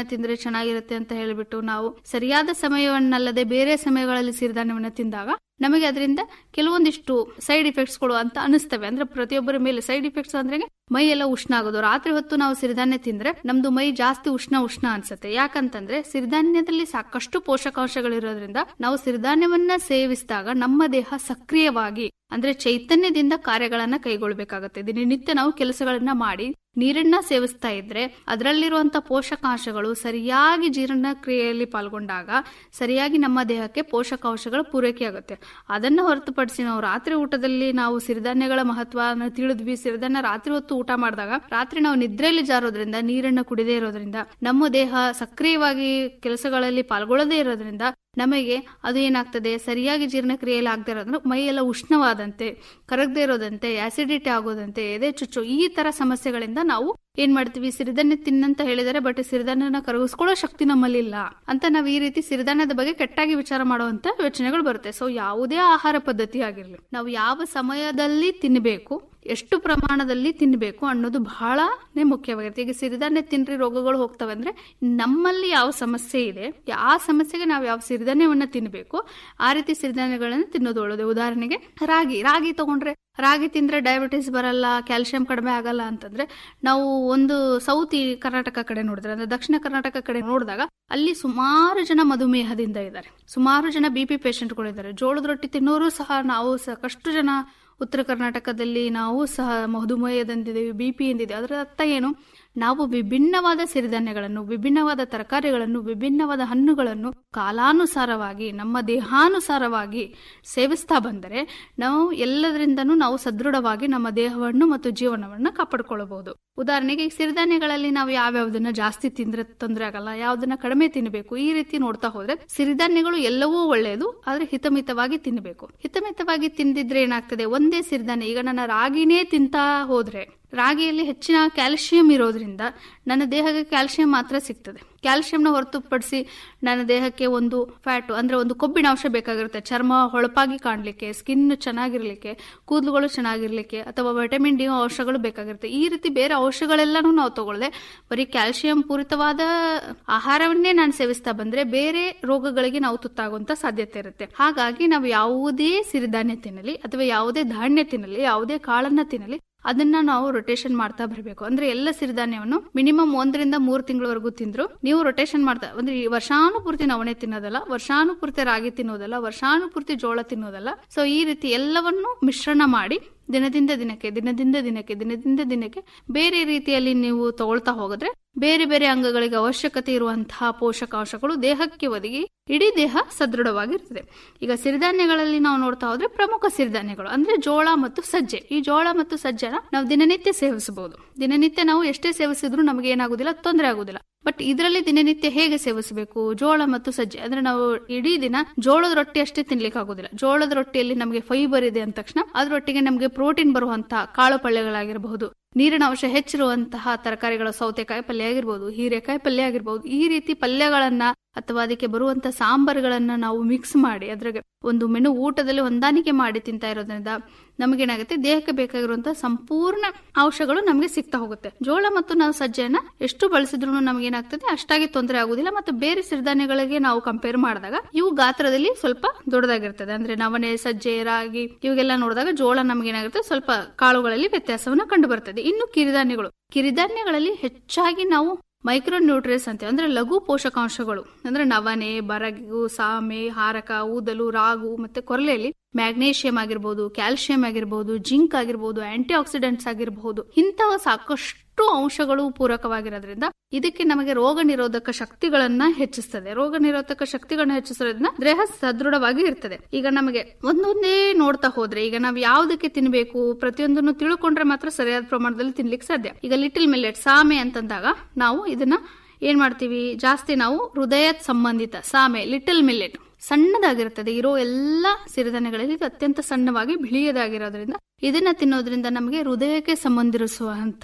ತಿಂದ್ರೆ ಚೆನ್ನಾಗಿರುತ್ತೆ ಅಂತ ಹೇಳಿಬಿಟ್ಟು ನಾವು ಸರಿಯಾದ ಸಮಯವನ್ನಲ್ಲದೆ ಬೇರೆ ಸಮಯಗಳಲ್ಲಿ ಸಿರಿಧಾನ್ಯವನ್ನ ತಿಂದಾಗ ನಮಗೆ ಅದರಿಂದ ಕೆಲವೊಂದಿಷ್ಟು ಸೈಡ್ ಇಫೆಕ್ಟ್ಸ್ಗಳು ಅಂತ ಅನಿಸ್ತವೆ ಅಂದ್ರೆ ಪ್ರತಿಯೊಬ್ಬರ ಮೇಲೆ ಸೈಡ್ ಇಫೆಕ್ಟ್ಸ್ ಅಂದ್ರೆ ಮೈ ಎಲ್ಲ ಉಷ್ಣ ಆಗೋದು ರಾತ್ರಿ ಹೊತ್ತು ನಾವು ಸಿರಿಧಾನ್ಯ ತಿಂದ್ರೆ ನಮ್ದು ಮೈ ಜಾಸ್ತಿ ಉಷ್ಣ ಉಷ್ಣ ಅನ್ಸುತ್ತೆ ಯಾಕಂತಂದ್ರೆ ಸಿರಿಧಾನ್ಯದಲ್ಲಿ ಸಾಕಷ್ಟು ಪೋಷಕಾಂಶಗಳಿರೋದ್ರಿಂದ ನಾವು ಸಿರಿಧಾನ್ಯವನ್ನ ಸೇವಿಸಿದಾಗ ನಮ್ಮ ದೇಹ ಸಕ್ರಿಯವಾಗಿ ಅಂದ್ರೆ ಚೈತನ್ಯದಿಂದ ಕಾರ್ಯಗಳನ್ನ ಕೈಗೊಳ್ಬೇಕಾಗತ್ತೆ ದಿನನಿತ್ಯ ನಾವು ಕೆಲಸಗಳನ್ನ ಮಾಡಿ ನೀರನ್ನ ಸೇವಿಸ್ತಾ ಇದ್ರೆ ಅದರಲ್ಲಿರುವಂತ ಪೋಷಕಾಂಶಗಳು ಸರಿಯಾಗಿ ಜೀರ್ಣ ಕ್ರಿಯೆಯಲ್ಲಿ ಪಾಲ್ಗೊಂಡಾಗ ಸರಿಯಾಗಿ ನಮ್ಮ ದೇಹಕ್ಕೆ ಪೋಷಕಾಂಶಗಳು ಪೂರೈಕೆ ಆಗುತ್ತೆ ಅದನ್ನ ಹೊರತುಪಡಿಸಿ ನಾವು ರಾತ್ರಿ ಊಟದಲ್ಲಿ ನಾವು ಸಿರಿಧಾನ್ಯಗಳ ಮಹತ್ವ ತಿಳಿದ್ವಿ ಸಿರಿಧಾನ್ಯ ರಾತ್ರಿ ಹೊತ್ತು ಊಟ ಮಾಡಿದಾಗ ರಾತ್ರಿ ನಾವು ನಿದ್ರೆಯಲ್ಲಿ ಜಾರೋದ್ರಿಂದ ನೀರನ್ನ ಕುಡಿದೇ ಇರೋದ್ರಿಂದ ನಮ್ಮ ದೇಹ ಸಕ್ರಿಯವಾಗಿ ಕೆಲಸಗಳಲ್ಲಿ ಪಾಲ್ಗೊಳ್ಳದೇ ಇರೋದ್ರಿಂದ ನಮಗೆ ಅದು ಏನಾಗ್ತದೆ ಸರಿಯಾಗಿ ಜೀರ್ಣಕ್ರಿಯೆಯಲ್ಲಿ ಆಗದೆ ಇರೋದ್ರಿಂದ ಮೈ ಎಲ್ಲ ಉಷ್ಣವಾದಂತೆ ಕರಗದೆ ಇರೋದಂತೆ ಆಸಿಡಿಟಿ ಆಗೋದಂತೆ ಎದೆ ಚುಚ್ಚು ಈ ತರ ಸಮಸ್ಯೆಗಳಿಂದ ನಾವು ಏನ್ ಮಾಡ್ತೀವಿ ಸಿರಿಧಾನ್ಯ ತಿನ್ನಂತ ಹೇಳಿದರೆ ಬಟ್ ಸಿರಿಧಾನ್ಯನ ಕರಗಿಸ್ಕೊಳ್ಳೋ ಶಕ್ತಿ ನಮ್ಮಲ್ಲಿ ಇಲ್ಲ ಅಂತ ನಾವು ಈ ರೀತಿ ಸಿರಿಧಾನ್ಯದ ಬಗ್ಗೆ ಕೆಟ್ಟಾಗಿ ವಿಚಾರ ಮಾಡುವಂತ ಯೋಚನೆಗಳು ಬರುತ್ತೆ ಸೊ ಯಾವುದೇ ಆಹಾರ ಪದ್ಧತಿ ಆಗಿರ್ಲಿ ನಾವು ಯಾವ ಸಮಯದಲ್ಲಿ ತಿನ್ನಬೇಕು ಎಷ್ಟು ಪ್ರಮಾಣದಲ್ಲಿ ತಿನ್ನಬೇಕು ಅನ್ನೋದು ಬಹಳನೇ ಮುಖ್ಯವಾಗಿರುತ್ತೆ ಈಗ ಸಿರಿಧಾನ್ಯ ತಿನ್ರಿ ರೋಗಗಳು ಹೋಗ್ತವೆ ಅಂದ್ರೆ ನಮ್ಮಲ್ಲಿ ಯಾವ ಸಮಸ್ಯೆ ಇದೆ ಆ ಸಮಸ್ಯೆಗೆ ನಾವು ಯಾವ ಸಿರಿಧಾನ್ಯವನ್ನ ತಿನ್ನಬೇಕು ಆ ರೀತಿ ಸಿರಿಧಾನ್ಯಗಳನ್ನ ತಿನ್ನೋದು ಒಳ್ಳೇದು ಉದಾಹರಣೆಗೆ ರಾಗಿ ರಾಗಿ ತಗೊಂಡ್ರೆ ರಾಗಿ ತಿಂದ್ರೆ ಡಯಾಬಿಟಿಸ್ ಬರಲ್ಲ ಕ್ಯಾಲ್ಸಿಯಂ ಕಡಿಮೆ ಆಗಲ್ಲ ಅಂತಂದ್ರೆ ನಾವು ಒಂದು ಸೌತ್ ಈ ಕರ್ನಾಟಕ ಕಡೆ ನೋಡಿದ್ರೆ ಅಂದ್ರೆ ದಕ್ಷಿಣ ಕರ್ನಾಟಕ ಕಡೆ ನೋಡಿದಾಗ ಅಲ್ಲಿ ಸುಮಾರು ಜನ ಮಧುಮೇಹದಿಂದ ಇದ್ದಾರೆ ಸುಮಾರು ಜನ ಬಿ ಪಿ ಪೇಷಂಟ್ಗಳಿದ್ದಾರೆ ಜೋಳದ ರೊಟ್ಟಿ ತಿನ್ನೋರು ಸಹ ನಾವು ಸಾಕಷ್ಟು ಜನ ಉತ್ತರ ಕರ್ನಾಟಕದಲ್ಲಿ ನಾವು ಸಹ ಮಧುಮೇಹದಿಂದಿದ್ದೇವೆ ಬಿ ಪಿ ಎಂದಿದೆ ಅದರ ಅರ್ಥ ಏನು ನಾವು ವಿಭಿನ್ನವಾದ ಸಿರಿಧಾನ್ಯಗಳನ್ನು ವಿಭಿನ್ನವಾದ ತರಕಾರಿಗಳನ್ನು ವಿಭಿನ್ನವಾದ ಹಣ್ಣುಗಳನ್ನು ಕಾಲಾನುಸಾರವಾಗಿ ನಮ್ಮ ದೇಹಾನುಸಾರವಾಗಿ ಸೇವಿಸ್ತಾ ಬಂದರೆ ನಾವು ಎಲ್ಲದರಿಂದನೂ ನಾವು ಸದೃಢವಾಗಿ ನಮ್ಮ ದೇಹವನ್ನು ಮತ್ತು ಜೀವನವನ್ನು ಕಾಪಾಡಿಕೊಳ್ಳಬಹುದು ಉದಾಹರಣೆಗೆ ಈ ಸಿರಿಧಾನ್ಯಗಳಲ್ಲಿ ನಾವು ಯಾವ್ಯಾವ್ದನ್ನ ಜಾಸ್ತಿ ತಿಂದ್ರೆ ತೊಂದರೆ ಆಗಲ್ಲ ಯಾವ್ದನ್ನ ಕಡಿಮೆ ತಿನ್ನಬೇಕು ಈ ರೀತಿ ನೋಡ್ತಾ ಹೋದ್ರೆ ಸಿರಿಧಾನ್ಯಗಳು ಎಲ್ಲವೂ ಒಳ್ಳೆಯದು ಆದ್ರೆ ಹಿತಮಿತವಾಗಿ ತಿನ್ನಬೇಕು ಹಿತಮಿತವಾಗಿ ತಿಂದಿದ್ರೆ ಏನಾಗ್ತದೆ ಒಂದೇ ಸಿರಿಧಾನ್ಯ ಈಗ ನನ್ನ ರಾಗಿನೇ ತಿಂತಾ ಹೋದ್ರೆ ರಾಗಿಯಲ್ಲಿ ಹೆಚ್ಚಿನ ಕ್ಯಾಲ್ಸಿಯಂ ಇರೋದ್ರಿಂದ ನನ್ನ ದೇಹಕ್ಕೆ ಕ್ಯಾಲ್ಸಿಯಂ ಮಾತ್ರ ಸಿಗ್ತದೆ ಕ್ಯಾಲ್ಸಿಯಂನ ಹೊರತುಪಡಿಸಿ ನನ್ನ ದೇಹಕ್ಕೆ ಒಂದು ಫ್ಯಾಟ್ ಅಂದ್ರೆ ಒಂದು ಕೊಬ್ಬಿನ ಅಂಶ ಬೇಕಾಗಿರುತ್ತೆ ಚರ್ಮ ಹೊಳಪಾಗಿ ಕಾಣಲಿಕ್ಕೆ ಸ್ಕಿನ್ ಚೆನ್ನಾಗಿರ್ಲಿಕ್ಕೆ ಕೂದಲುಗಳು ಚೆನ್ನಾಗಿರ್ಲಿಕ್ಕೆ ಅಥವಾ ವಿಟಮಿನ್ ಡಿ ಅಂಶಗಳು ಬೇಕಾಗಿರುತ್ತೆ ಈ ರೀತಿ ಬೇರೆ ಅಂಶಗಳೆಲ್ಲನೂ ನಾವು ತಗೊಳ್ಳದೆ ಬರೀ ಕ್ಯಾಲ್ಸಿಯಂ ಪೂರಿತವಾದ ಆಹಾರವನ್ನೇ ನಾನು ಸೇವಿಸ್ತಾ ಬಂದ್ರೆ ಬೇರೆ ರೋಗಗಳಿಗೆ ನಾವು ತುತ್ತಾಗುವಂತ ಸಾಧ್ಯತೆ ಇರುತ್ತೆ ಹಾಗಾಗಿ ನಾವು ಯಾವುದೇ ಸಿರಿಧಾನ್ಯ ತಿನ್ನಲಿ ಅಥವಾ ಯಾವುದೇ ಧಾನ್ಯ ತಿನ್ನಲಿ ಯಾವುದೇ ಕಾಳನ್ನ ತಿನ್ನಲಿ ಅದನ್ನ ನಾವು ರೊಟೇಷನ್ ಮಾಡ್ತಾ ಬರಬೇಕು ಅಂದ್ರೆ ಎಲ್ಲ ಸಿರಿಧಾನ್ಯವನ್ನು ಮಿನಿಮಮ್ ಒಂದರಿಂದ ಮೂರು ತಿಂಗಳವರೆಗೂ ತಿಂದ್ರು ನೀವು ರೊಟೇಷನ್ ಮಾಡ್ತಾ ಅಂದ್ರೆ ಈ ವರ್ಷಾನುಪೂರ್ತಿ ನವಣೆ ತಿನ್ನೋದಲ್ಲ ವರ್ಷಾನುಪೂರ್ತಿ ರಾಗಿ ತಿನ್ನೋದಲ್ಲ ವರ್ಷಾನುಪೂರ್ತಿ ಜೋಳ ತಿನ್ನೋದಲ್ಲ ಸೊ ಈ ರೀತಿ ಎಲ್ಲವನ್ನು ಮಿಶ್ರಣ ಮಾಡಿ ದಿನದಿಂದ ದಿನಕ್ಕೆ ದಿನದಿಂದ ದಿನಕ್ಕೆ ದಿನದಿಂದ ದಿನಕ್ಕೆ ಬೇರೆ ರೀತಿಯಲ್ಲಿ ನೀವು ತಗೊಳ್ತಾ ಹೋಗಿದ್ರೆ ಬೇರೆ ಬೇರೆ ಅಂಗಗಳಿಗೆ ಅವಶ್ಯಕತೆ ಇರುವಂತಹ ಪೋಷಕಾಂಶಗಳು ದೇಹಕ್ಕೆ ಒದಗಿ ಇಡೀ ದೇಹ ಸದೃಢವಾಗಿರ್ತದೆ ಈಗ ಸಿರಿಧಾನ್ಯಗಳಲ್ಲಿ ನಾವು ನೋಡ್ತಾ ಹೋದ್ರೆ ಪ್ರಮುಖ ಸಿರಿಧಾನ್ಯಗಳು ಅಂದ್ರೆ ಜೋಳ ಮತ್ತು ಸಜ್ಜೆ ಈ ಜೋಳ ಮತ್ತು ಸಜ್ಜೆನ ನಾವು ದಿನನಿತ್ಯ ಸೇವಿಸಬಹುದು ದಿನನಿತ್ಯ ನಾವು ಎಷ್ಟೇ ಸೇವಿಸಿದ್ರು ನಮಗೆ ಏನಾಗುದಿಲ್ಲ ತೊಂದರೆ ಆಗುದಿಲ್ಲ ಬಟ್ ಇದರಲ್ಲಿ ದಿನನಿತ್ಯ ಹೇಗೆ ಸೇವಿಸಬೇಕು ಜೋಳ ಮತ್ತು ಸಜ್ಜೆ ಅಂದ್ರೆ ನಾವು ಇಡೀ ದಿನ ಜೋಳದ ರೊಟ್ಟಿ ಅಷ್ಟೇ ತಿನ್ಲಿಕ್ಕೆ ಆಗುದಿಲ್ಲ ಜೋಳದ ರೊಟ್ಟಿಯಲ್ಲಿ ನಮಗೆ ಫೈಬರ್ ಇದೆ ಅಂದ ತಕ್ಷಣ ಅದರೊಟ್ಟಿಗೆ ನಮಗೆ ಪ್ರೋಟೀನ್ ಬರುವಂತಹ ಕಾಳು ಪಲ್ಯಗಳಾಗಿರಬಹುದು ನೀರಿನ ಅಂಶ ಹೆಚ್ಚಿರುವಂತಹ ತರಕಾರಿಗಳ ಸೌತೆಕಾಯಿ ಪಲ್ಯ ಆಗಿರ್ಬೋದು ಹೀರೆಕಾಯಿ ಪಲ್ಯ ಆಗಿರ್ಬೋದು ಈ ರೀತಿ ಪಲ್ಯಗಳನ್ನ ಅಥವಾ ಅದಕ್ಕೆ ಬರುವಂತ ಸಾಂಬಾರುಗಳನ್ನ ನಾವು ಮಿಕ್ಸ್ ಮಾಡಿ ಅದ್ರಾಗೆ ಒಂದು ಮೆನು ಊಟದಲ್ಲಿ ಹೊಂದಾಣಿಕೆ ಮಾಡಿ ತಿಂತಾ ಇರೋದ್ರಿಂದ ನಮಗೇನಾಗುತ್ತೆ ದೇಹಕ್ಕೆ ಬೇಕಾಗಿರುವಂತಹ ಸಂಪೂರ್ಣ ಅಂಶಗಳು ನಮಗೆ ಸಿಗ್ತಾ ಹೋಗುತ್ತೆ ಜೋಳ ಮತ್ತು ನಾವು ಸಜ್ಜೆಯನ್ನ ಎಷ್ಟು ಬಳಸಿದ್ರು ನಮಗೇನಾಗ್ತದೆ ಅಷ್ಟಾಗಿ ತೊಂದರೆ ಆಗುದಿಲ್ಲ ಮತ್ತು ಬೇರೆ ಸಿರಿಧಾನ್ಯಗಳಿಗೆ ನಾವು ಕಂಪೇರ್ ಮಾಡಿದಾಗ ಇವು ಗಾತ್ರದಲ್ಲಿ ಸ್ವಲ್ಪ ದೊಡ್ಡದಾಗಿರ್ತದೆ ಅಂದ್ರೆ ನವಣೆ ಸಜ್ಜೆ ರಾಗಿ ಇವಾಗೆಲ್ಲ ನೋಡಿದಾಗ ಜೋಳ ನಮಗೇನಾಗುತ್ತೆ ಸ್ವಲ್ಪ ಕಾಳುಗಳಲ್ಲಿ ವ್ಯತ್ಯಾಸವನ್ನ ಕಂಡು ಬರ್ತದೆ ಇನ್ನು ಕಿರಿಧಾನ್ಯಗಳು ಕಿರಿಧಾನ್ಯಗಳಲ್ಲಿ ಹೆಚ್ಚಾಗಿ ನಾವು ಮೈಕ್ರೋ ನ್ಯೂಟ್ರಿಯಸ್ ಅಂತ ಅಂದ್ರೆ ಲಘು ಪೋಷಕಾಂಶಗಳು ಅಂದ್ರೆ ನವಣೆ ಬರಗು ಸಾಮೆ ಹಾರಕ ಊದಲು ರಾಗು ಮತ್ತೆ ಕೊರಲೆಯಲ್ಲಿ ಮ್ಯಾಗ್ನೇಷಿಯಂ ಆಗಿರ್ಬೋದು ಕ್ಯಾಲ್ಸಿಯಂ ಆಗಿರ್ಬೋದು ಜಿಂಕ್ ಆಗಿರ್ಬೋದು ಆಂಟಿ ಆಕ್ಸಿಡೆಂಟ್ಸ್ ಆಗಿರಬಹುದು ಇಂತಹ ಸಾಕಷ್ಟು ಅಂಶಗಳು ಪೂರಕವಾಗಿರೋದ್ರಿಂದ ಇದಕ್ಕೆ ನಮಗೆ ರೋಗ ನಿರೋಧಕ ಶಕ್ತಿಗಳನ್ನ ಹೆಚ್ಚಿಸ್ತದೆ ರೋಗ ನಿರೋಧಕ ಶಕ್ತಿಗಳನ್ನ ಹೆಚ್ಚಿಸೋದ್ರಿಂದ ದೇಹ ಸದೃಢವಾಗಿ ಇರ್ತದೆ ಈಗ ನಮಗೆ ಒಂದೊಂದೇ ನೋಡ್ತಾ ಹೋದ್ರೆ ಈಗ ನಾವು ಯಾವ್ದಕ್ಕೆ ತಿನ್ಬೇಕು ಪ್ರತಿಯೊಂದನ್ನು ತಿಳ್ಕೊಂಡ್ರೆ ಮಾತ್ರ ಸರಿಯಾದ ಪ್ರಮಾಣದಲ್ಲಿ ತಿನ್ಲಿಕ್ಕೆ ಸಾಧ್ಯ ಈಗ ಲಿಟಲ್ ಮಿಲ್ಲೆಟ್ ಸಾಮೆ ಅಂತಂದಾಗ ನಾವು ಇದನ್ನ ಏನ್ ಮಾಡ್ತೀವಿ ಜಾಸ್ತಿ ನಾವು ಹೃದಯ ಸಂಬಂಧಿತ ಸಾಮೆ ಲಿಟಲ್ ಮಿಲ್ಲೆಟ್ ಸಣ್ಣದಾಗಿರುತ್ತದೆ ಇರೋ ಎಲ್ಲಾ ಸಿರಿಧಾನ್ಯಗಳಲ್ಲಿ ಇದು ಅತ್ಯಂತ ಸಣ್ಣವಾಗಿ ಬಿಳಿಯದಾಗಿರೋದ್ರಿಂದ ಇದನ್ನ ತಿನ್ನೋದ್ರಿಂದ ನಮಗೆ ಹೃದಯಕ್ಕೆ ಸಂಬಂಧಿಸುವಂತಹ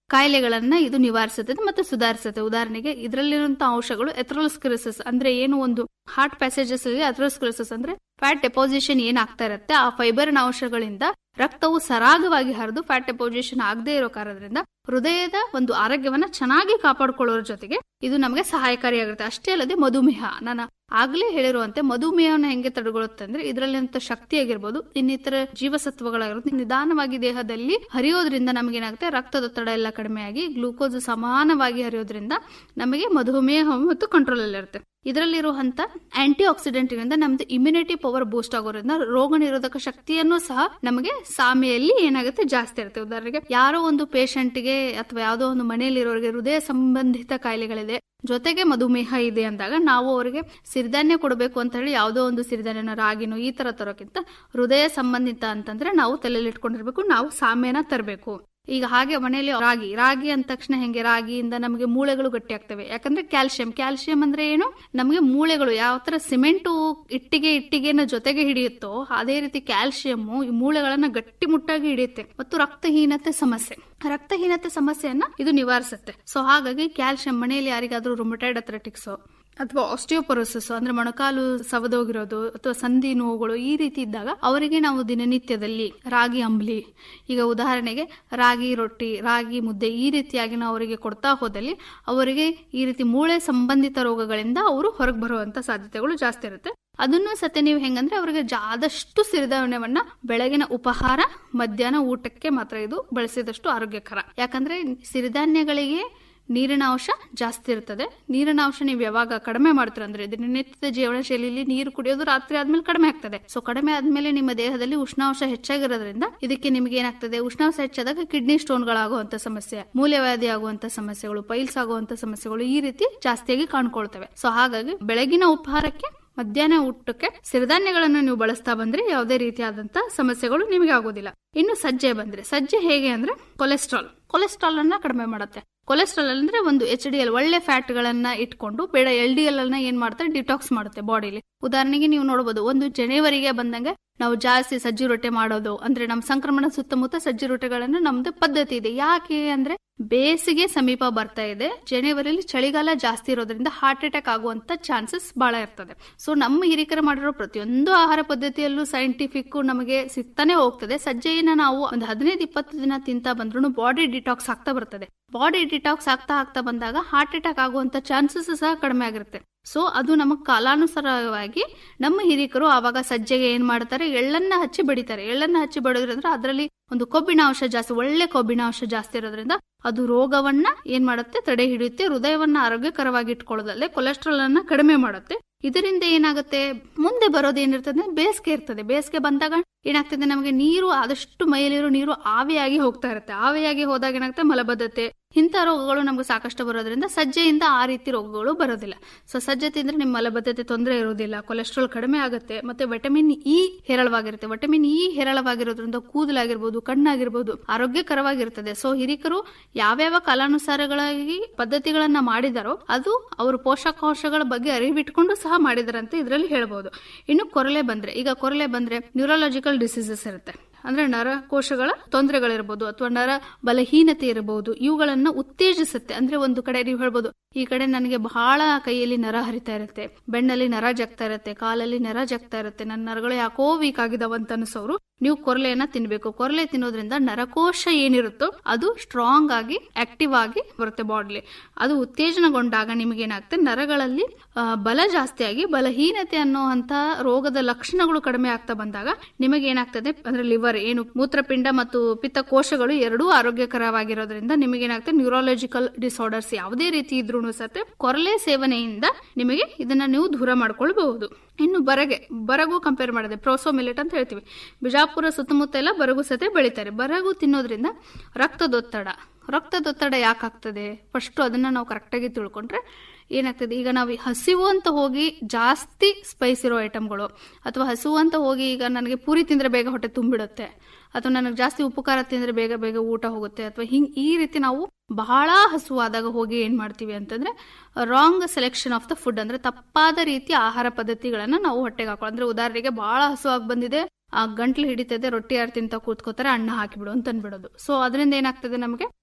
ಕಾಯಿಲೆಗಳನ್ನ ಇದು ನಿವಾರಿಸುತ್ತದೆ ಮತ್ತು ಸುಧಾರಿಸುತ್ತೆ ಉದಾಹರಣೆಗೆ ಇದರಲ್ಲಿರುವಂತಹ ಅಂಶಗಳು ಎಥ್ರೋಸ್ಕ್ರಿಸಸ್ ಅಂದ್ರೆ ಏನು ಒಂದು ಹಾರ್ಟ್ ಪ್ಯಾಸೇಜಸ್ ಅಲ್ಲಿ ಅಥ್ರೋಸ್ಕ್ರಿಸಸ್ ಅಂದ್ರೆ ಫ್ಯಾಟ್ ಡೆಪೋಸಿಷನ್ ಏನಾಗ್ತಾ ಇರುತ್ತೆ ಆ ಫೈಬರ್ನ ಅಂಶಗಳಿಂದ ರಕ್ತವು ಸರಾಗವಾಗಿ ಹರಿದು ಫ್ಯಾಟ್ ಡೆಪೋಸಿಷನ್ ಆಗದೆ ಇರೋ ಕಾರಣದಿಂದ ಹೃದಯದ ಒಂದು ಆರೋಗ್ಯವನ್ನ ಚೆನ್ನಾಗಿ ಕಾಪಾಡಿಕೊಳ್ಳೋದ್ರ ಜೊತೆಗೆ ಇದು ನಮಗೆ ಸಹಾಯಕಾರಿಯಾಗಿರುತ್ತೆ ಅಷ್ಟೇ ಅಲ್ಲದೆ ಮಧುಮೇಹ ನಾನು ಆಗ್ಲೇ ಹೇಳಿರುವಂತೆ ಮಧುಮೇಹನ ಹೆಂಗೆ ತಡೆಗೊಳ್ಳುತ್ತೆ ಅಂದ್ರೆ ಇದರಲ್ಲಿಂತ ಶಕ್ತಿ ಆಗಿರ್ಬೋದು ಇನ್ನಿತರ ಜೀವಸತ್ವಗಳಾಗಿರುತ್ತೆ ನಿಧಾನವಾಗಿ ದೇಹದಲ್ಲಿ ಹರಿಯೋದ್ರಿಂದ ನಮಗೇನಾಗುತ್ತೆ ರಕ್ತದೊತ್ತಡ ಎಲ್ಲ ಕಡಿಮೆಯಾಗಿ ಗ್ಲೂಕೋಸ್ ಸಮಾನವಾಗಿ ಹರಿಯೋದ್ರಿಂದ ನಮಗೆ ಮಧುಮೇಹ ಮತ್ತು ಕಂಟ್ರೋಲ್ ಅಲ್ಲಿ ಇರುತ್ತೆ ಇದರಲ್ಲಿರುವಂತ ಆಂಟಿ ಆಕ್ಸಿಡೆಂಟ್ ಇಂದ ನಮ್ದು ಇಮ್ಯುನಿಟಿ ಪವರ್ ಬೂಸ್ಟ್ ಆಗೋದ್ರಿಂದ ರೋಗ ನಿರೋಧಕ ಶಕ್ತಿಯನ್ನು ಸಹ ನಮಗೆ ಸಾಮೆಯಲ್ಲಿ ಏನಾಗುತ್ತೆ ಜಾಸ್ತಿ ಇರುತ್ತೆ ಉದಾಹರಣೆಗೆ ಯಾರೋ ಒಂದು ಪೇಷಂಟ್ಗೆ ಅಥವಾ ಯಾವುದೋ ಒಂದು ಮನೆಯಲ್ಲಿರೋರಿಗೆ ಹೃದಯ ಸಂಬಂಧಿತ ಕಾಯಿಲೆಗಳಿದೆ ಜೊತೆಗೆ ಮಧುಮೇಹ ಇದೆ ಅಂದಾಗ ನಾವು ಅವರಿಗೆ ಸಿರಿಧಾನ್ಯ ಕೊಡಬೇಕು ಅಂತ ಹೇಳಿ ಯಾವುದೋ ಒಂದು ಸಿರಿಧಾನ್ಯನ ರಾಗಿನೋ ಈ ತರ ತರೋಕ್ಕಿಂತ ಹೃದಯ ಸಂಬಂಧಿತ ಅಂತಂದ್ರೆ ನಾವು ತಲೆಯಲ್ಲಿ ಇಟ್ಕೊಂಡಿರ್ಬೇಕು ನಾವು ಸಾಮ್ಯನ ತರಬೇಕು ಈಗ ಹಾಗೆ ಮನೆಯಲ್ಲಿ ರಾಗಿ ರಾಗಿ ಅಂದ ತಕ್ಷಣ ಹೆಂಗೆ ರಾಗಿಯಿಂದ ನಮಗೆ ಮೂಳೆಗಳು ಗಟ್ಟಿ ಆಗ್ತವೆ ಯಾಕಂದ್ರೆ ಕ್ಯಾಲ್ಸಿಯಂ ಕ್ಯಾಲ್ಸಿಯಂ ಅಂದ್ರೆ ಏನು ನಮಗೆ ಮೂಳೆಗಳು ಯಾವ ತರ ಸಿಮೆಂಟು ಇಟ್ಟಿಗೆ ಇಟ್ಟಿಗೆನ ಜೊತೆಗೆ ಹಿಡಿಯುತ್ತೋ ಅದೇ ರೀತಿ ಕ್ಯಾಲ್ಸಿಯಂ ಈ ಮೂಳೆಗಳನ್ನ ಗಟ್ಟಿಮುಟ್ಟಾಗಿ ಹಿಡಿಯುತ್ತೆ ಮತ್ತು ರಕ್ತಹೀನತೆ ಸಮಸ್ಯೆ ರಕ್ತಹೀನತೆ ಸಮಸ್ಯೆಯನ್ನ ಇದು ನಿವಾರಿಸುತ್ತೆ ಸೊ ಹಾಗಾಗಿ ಕ್ಯಾಲ್ಸಿಯಂ ಮನೆಯಲ್ಲಿ ಯಾರಿಗಾದ್ರೂ ರುಮಟೈಡ್ ಅಥ್ಲೆಟಿಕ್ಸ್ ಅಥವಾ ಆಸ್ಟಿಯೋಪೊರೋಸಿಸ್ ಅಂದ್ರೆ ಮೊಣಕಾಲು ಸವದೋಗಿರೋದು ಅಥವಾ ಸಂಧಿ ನೋವುಗಳು ಈ ರೀತಿ ಇದ್ದಾಗ ಅವರಿಗೆ ನಾವು ದಿನನಿತ್ಯದಲ್ಲಿ ರಾಗಿ ಅಂಬ್ಲಿ ಈಗ ಉದಾಹರಣೆಗೆ ರಾಗಿ ರೊಟ್ಟಿ ರಾಗಿ ಮುದ್ದೆ ಈ ರೀತಿಯಾಗಿ ನಾವು ಅವರಿಗೆ ಕೊಡ್ತಾ ಹೋದಲ್ಲಿ ಅವರಿಗೆ ಈ ರೀತಿ ಮೂಳೆ ಸಂಬಂಧಿತ ರೋಗಗಳಿಂದ ಅವರು ಹೊರಗೆ ಬರುವಂತ ಸಾಧ್ಯತೆಗಳು ಜಾಸ್ತಿ ಇರುತ್ತೆ ಅದನ್ನು ಸತ್ಯ ನೀವು ಹೆಂಗಂದ್ರೆ ಅವರಿಗೆ ಆದಷ್ಟು ಸಿರಿಧಾನ್ಯವನ್ನ ಬೆಳಗಿನ ಉಪಹಾರ ಮಧ್ಯಾಹ್ನ ಊಟಕ್ಕೆ ಮಾತ್ರ ಇದು ಬಳಸಿದಷ್ಟು ಆರೋಗ್ಯಕರ ಯಾಕಂದ್ರೆ ಸಿರಿಧಾನ್ಯಗಳಿಗೆ ನೀರಿನ ಅಂಶ ಜಾಸ್ತಿ ಇರ್ತದೆ ನೀರಿನ ಅಂಶ ನೀವು ಯಾವಾಗ ಕಡಿಮೆ ಮಾಡ್ತೀರ ಅಂದ್ರೆ ದಿನನಿತ್ಯದ ಜೀವನ ಶೈಲಿಯಲ್ಲಿ ನೀರು ಕುಡಿಯೋದು ರಾತ್ರಿ ಆದ್ಮೇಲೆ ಕಡಿಮೆ ಆಗ್ತದೆ ಸೊ ಕಡಿಮೆ ಆದ್ಮೇಲೆ ನಿಮ್ಮ ದೇಹದಲ್ಲಿ ಉಷ್ಣಾಂಶ ಹೆಚ್ಚಾಗಿರೋದ್ರಿಂದ ಇದಕ್ಕೆ ನಿಮಗೆ ಏನಾಗ್ತದೆ ಉಷ್ಣಾಂಶ ಹೆಚ್ಚಾದಾಗ ಕಿಡ್ನಿ ಸ್ಟೋನ್ಗಳಾಗುವಂತ ಸಮಸ್ಯೆ ಮೂಲೆವ್ಯಾಧಿ ಆಗುವಂತ ಸಮಸ್ಯೆಗಳು ಪೈಲ್ಸ್ ಆಗುವಂತ ಸಮಸ್ಯೆಗಳು ಈ ರೀತಿ ಜಾಸ್ತಿಯಾಗಿ ಕಾಣ್ಕೊಳ್ತವೆ ಸೊ ಹಾಗಾಗಿ ಬೆಳಗಿನ ಉಪಹಾರಕ್ಕೆ ಮಧ್ಯಾಹ್ನ ಊಟಕ್ಕೆ ಸಿರಿಧಾನ್ಯಗಳನ್ನು ನೀವು ಬಳಸ್ತಾ ಬಂದ್ರೆ ಯಾವುದೇ ರೀತಿಯಾದಂತ ಸಮಸ್ಯೆಗಳು ನಿಮಗೆ ಆಗೋದಿಲ್ಲ ಇನ್ನು ಸಜ್ಜೆ ಬಂದ್ರೆ ಸಜ್ಜೆ ಹೇಗೆ ಅಂದ್ರೆ ಕೊಲೆಸ್ಟ್ರಾಲ್ ಕೊಲೆಸ್ಟ್ರಾಲ್ ಅನ್ನ ಕಡಿಮೆ ಮಾಡುತ್ತೆ ಕೊಲೆಸ್ಟ್ರಾಲ್ ಅಂದ್ರೆ ಒಂದು ಎಚ್ ಡಿ ಎಲ್ ಒಳ್ಳೆ ಫ್ಯಾಟ್ ಗಳನ್ನ ಇಟ್ಕೊಂಡು ಬೇಡ ಎಲ್ ಡಿ ಎಲ್ ಅನ್ನ ಏನ್ ಮಾಡ್ತಾರೆ ಡಿಟಾಕ್ಸ್ ಮಾಡುತ್ತೆ ಬಾಡಿಲಿ ಉದಾಹರಣೆಗೆ ನೀವು ನೋಡಬಹುದು ಒಂದು ಜನವರಿಗೆ ಬಂದಂಗೆ ನಾವು ಜಾಸ್ತಿ ಸಜ್ಜಿ ರೊಟ್ಟೆ ಮಾಡೋದು ಅಂದ್ರೆ ನಮ್ಮ ಸಂಕ್ರಮಣ ಸುತ್ತಮುತ್ತ ಸಜ್ಜಿ ರೊಟ್ಟೆಗಳನ್ನು ನಮ್ದು ಪದ್ಧತಿ ಇದೆ ಯಾಕೆ ಅಂದ್ರೆ ಬೇಸಿಗೆ ಸಮೀಪ ಬರ್ತಾ ಇದೆ ಜನವರಿಯಲ್ಲಿ ಚಳಿಗಾಲ ಜಾಸ್ತಿ ಇರೋದ್ರಿಂದ ಹಾರ್ಟ್ ಅಟ್ಯಾಕ್ ಆಗುವಂತ ಚಾನ್ಸಸ್ ಬಹಳ ಇರ್ತದೆ ಸೊ ನಮ್ಮ ಹಿರಿಕರು ಮಾಡಿರೋ ಪ್ರತಿಯೊಂದು ಆಹಾರ ಪದ್ಧತಿಯಲ್ಲೂ ಸೈಂಟಿಫಿಕ್ ನಮಗೆ ಸಿಗ್ತಾನೆ ಹೋಗ್ತದೆ ಸಜ್ಜೆಯನ್ನ ನಾವು ಒಂದು ಹದಿನೈದು ಇಪ್ಪತ್ತು ದಿನ ತಿಂತಾ ಬಂದ್ರು ಬಾಡಿ ಡಿಟಾಕ್ಸ್ ಆಗ್ತಾ ಬರ್ತದೆ ಬಾಡಿ ಡಿಟಾಕ್ಸ್ ಆಗ್ತಾ ಆಗ್ತಾ ಬಂದಾಗ ಹಾರ್ಟ್ ಅಟ್ಯಾಕ್ ಆಗುವಂತ ಚಾನ್ಸಸ್ ಸಹ ಕಡಿಮೆ ಆಗಿರುತ್ತೆ ಸೊ ಅದು ನಮಗ್ ಕಾಲಾನುಸಾರವಾಗಿ ನಮ್ಮ ಹಿರಿಕರು ಆವಾಗ ಸಜ್ಜೆಗೆ ಏನ್ ಮಾಡ್ತಾರೆ ಎಳ್ಳನ್ನ ಹಚ್ಚಿ ಬಡಿತಾರೆ ಎಳ್ಳನ್ನ ಹಚ್ಚಿ ಬಡಿದ್ರಂದ್ರೆ ಅದರಲ್ಲಿ ಒಂದು ಕೊಬ್ಬಿನ ಅಂಶ ಜಾಸ್ತಿ ಒಳ್ಳೆ ಕೊಬ್ಬಿನ ಅಂಶ ಜಾಸ್ತಿ ಇರೋದ್ರಿಂದ ಅದು ರೋಗವನ್ನ ಏನ್ ಮಾಡುತ್ತೆ ತಡೆ ಹಿಡಿಯುತ್ತೆ ಹೃದಯವನ್ನ ಆರೋಗ್ಯಕರವಾಗಿ ಇಟ್ಕೊಳ್ಳೋದಲ್ಲೇ ಕೊಲೆಸ್ಟ್ರಾಲ್ ಅನ್ನ ಕಡಿಮೆ ಮಾಡುತ್ತೆ ಇದರಿಂದ ಏನಾಗುತ್ತೆ ಮುಂದೆ ಬರೋದು ಏನಿರ್ತದೆ ಬೇಸಿಗೆ ಇರ್ತದೆ ಬೇಸಿಗೆ ಬಂದಾಗ ಏನಾಗ್ತದೆ ನಮಗೆ ನೀರು ಆದಷ್ಟು ಮೈಯಲ್ಲಿರೋ ನೀರು ಆವಿಯಾಗಿ ಹೋಗ್ತಾ ಇರುತ್ತೆ ಆವಿಯಾಗಿ ಹೋದಾಗ ಏನಾಗುತ್ತೆ ಮಲಬದ್ಧತೆ ಇಂಥ ರೋಗಗಳು ನಮ್ಗೆ ಸಾಕಷ್ಟು ಬರೋದ್ರಿಂದ ಸಜ್ಜೆಯಿಂದ ಆ ರೀತಿ ರೋಗಗಳು ಬರೋದಿಲ್ಲ ಸೊ ಸಜ್ಜೆ ತಿಂದ್ರೆ ನಿಮ್ಮ ಮಲಬದ್ಧತೆ ತೊಂದರೆ ಇರೋದಿಲ್ಲ ಕೊಲೆಸ್ಟ್ರಾಲ್ ಕಡಿಮೆ ಆಗುತ್ತೆ ಮತ್ತೆ ವಿಟಮಿನ್ ಇ ಹೇರಳವಾಗಿರುತ್ತೆ ವಿಟಮಿನ್ ಇ ಹೇರಳವಾಗಿರೋದ್ರಿಂದ ಕೂದಲಾಗಿರ್ಬೋದು ಕಣ್ಣಾಗಿರ್ಬೋದು ಆರೋಗ್ಯಕರವಾಗಿರ್ತದೆ ಸೊ ಹಿರಿಕರು ಯಾವ್ಯಾವ ಕಾಲಾನುಸಾರಗಳಾಗಿ ಪದ್ಧತಿಗಳನ್ನ ಮಾಡಿದಾರೋ ಅದು ಅವರು ಪೋಷಕಾಂಶಗಳ ಬಗ್ಗೆ ಅರಿವಿಟ್ಕೊಂಡು ಸಹ ಮಾಡಿದಾರಂತೆ ಇದರಲ್ಲಿ ಹೇಳ್ಬೋದು ಇನ್ನು ಕೊರಲೆ ಬಂದ್ರೆ ಈಗ ಕೊರಲೆ ಬಂದ್ರೆ ನ್ಯೂರಾಲಜಿಕಲ್ ಡಿಸೀಸಸ್ ಇರುತ್ತೆ ಅಂದ್ರೆ ನರಕೋಶಗಳ ತೊಂದರೆಗಳಿರ್ಬೋದು ಅಥವಾ ನರ ಬಲಹೀನತೆ ಇರಬಹುದು ಇವುಗಳನ್ನ ಉತ್ತೇಜಿಸುತ್ತೆ ಅಂದ್ರೆ ಒಂದು ಕಡೆ ನೀವು ಹೇಳ್ಬೋದು ಈ ಕಡೆ ನನಗೆ ಬಹಳ ಕೈಯಲ್ಲಿ ನರ ಹರಿತಾ ಇರುತ್ತೆ ಬೆನ್ನಲ್ಲಿ ನರ ಜಗ್ತಾ ಇರುತ್ತೆ ಕಾಲಲ್ಲಿ ನರ ಜಗ್ತಾ ಇರುತ್ತೆ ನನ್ನ ನರಗಳು ಯಾಕೋ ವೀಕ್ ಆಗಿದಾವಂತ ಅನ್ಸೋರು ನೀವು ಕೊರಲೆಯನ್ನ ತಿನ್ಬೇಕು ಕೊರಲೆ ತಿನ್ನೋದ್ರಿಂದ ನರಕೋಶ ಏನಿರುತ್ತೋ ಅದು ಸ್ಟ್ರಾಂಗ್ ಆಗಿ ಆಕ್ಟಿವ್ ಆಗಿ ಬರುತ್ತೆ ಬಾಡಿಲಿ ಅದು ಉತ್ತೇಜನಗೊಂಡಾಗ ನಿಮಗೇನಾಗುತ್ತೆ ನರಗಳಲ್ಲಿ ಬಲ ಜಾಸ್ತಿಯಾಗಿ ಬಲಹೀನತೆ ಅನ್ನುವಂತ ರೋಗದ ಲಕ್ಷಣಗಳು ಕಡಿಮೆ ಆಗ್ತಾ ಬಂದಾಗ ನಿಮಗೇನಾಗ್ತದೆ ಅಂದ್ರೆ ಲಿವರ್ ಏನು ಮೂತ್ರಪಿಂಡ ಮತ್ತು ಪಿತ್ತಕೋಶಗಳು ಎರಡೂ ಆರೋಗ್ಯಕರವಾಗಿರೋದ್ರಿಂದ ನಿಮಗೇನಾಗ್ತದೆ ನ್ಯೂರಾಲಜಿಕಲ್ ಡಿಸಾರ್ಡರ್ಸ್ ಯಾವುದೇ ರೀತಿ ಇದ್ರೂ ಸತೆ ಕೊರಲೆ ಸೇವನೆಯಿಂದ ನಿಮಗೆ ಇದನ್ನ ನೀವು ದೂರ ಮಾಡ್ಕೊಳ್ಬಹುದು ಇನ್ನು ಬರಗೆ ಬರಗು ಕಂಪೇರ್ ಮಾಡಿದೆ ಪ್ರೋಸೋ ಮಿಲೆಟ್ ಅಂತ ಹೇಳ್ತೀವಿ ಬಿಜಾಪುರ ಸುತ್ತಮುತ್ತ ಎಲ್ಲ ಬರಗು ಸತೆ ಬೆಳಿತಾರೆ ಬರಗು ತಿನ್ನೋದ್ರಿಂದ ರಕ್ತದೊತ್ತಡ ರಕ್ತದೊತ್ತಡ ಯಾಕಾಗ್ತದೆ ಫಸ್ಟ್ ಅದನ್ನ ನಾವು ಕರೆಕ್ಟಾಗಿ ತಿಳ್ಕೊಂಡ್ರೆ ಏನಾಗ್ತದೆ ಈಗ ನಾವು ಹಸಿವು ಅಂತ ಹೋಗಿ ಜಾಸ್ತಿ ಸ್ಪೈಸ್ ಇರೋ ಐಟಮ್ಗಳು ಅಥವಾ ಹಸಿವು ಅಂತ ಹೋಗಿ ಈಗ ನನಗೆ ಪೂರಿ ತಿಂದ್ರೆ ಬೇಗ ಹೊಟ್ಟೆ ತುಂಬಿಡುತ್ತೆ ಅಥವಾ ನನಗೆ ಜಾಸ್ತಿ ಉಪ್ಪು ಖಾರ ತಿಂದ್ರೆ ಬೇಗ ಬೇಗ ಊಟ ಹೋಗುತ್ತೆ ಅಥವಾ ಹಿಂಗ್ ಈ ರೀತಿ ನಾವು ಬಹಳ ಹಸುವಾದಾಗ ಹೋಗಿ ಏನ್ ಮಾಡ್ತೀವಿ ಅಂತಂದ್ರೆ wrong selection of the food ಅಂದ್ರೆ ತಪ್ಪಾದ ರೀತಿಯ ಆಹಾರ ಪದ್ಧತಿಗಳನ್ನ ನಾವು ಹೊಟ್ಟೆಗೆ ಹಾಕೊಳ್ಳೋ ಅಂದ್ರೆ ಉದಾಹರಣೆಗೆ ಬಹಳ ಹಸುವಾಗಿ ಬಂದಿದೆ ಆ ಗಂಟ್ಲು ಹಿಡಿತದೆ ರೊಟ್ಟಿ ಯಾರು ತಿಂತ ಕೂತ್ಕೋತಾರೆ ಅಣ್ಣ ಹಾಕಿಬಿಡು ಅಂತ ಅನ್ಬಿಡೋದು ಸೊ ಅದರಿಂದ ಏನಾಗ್ತದೆ ನಮಗೆ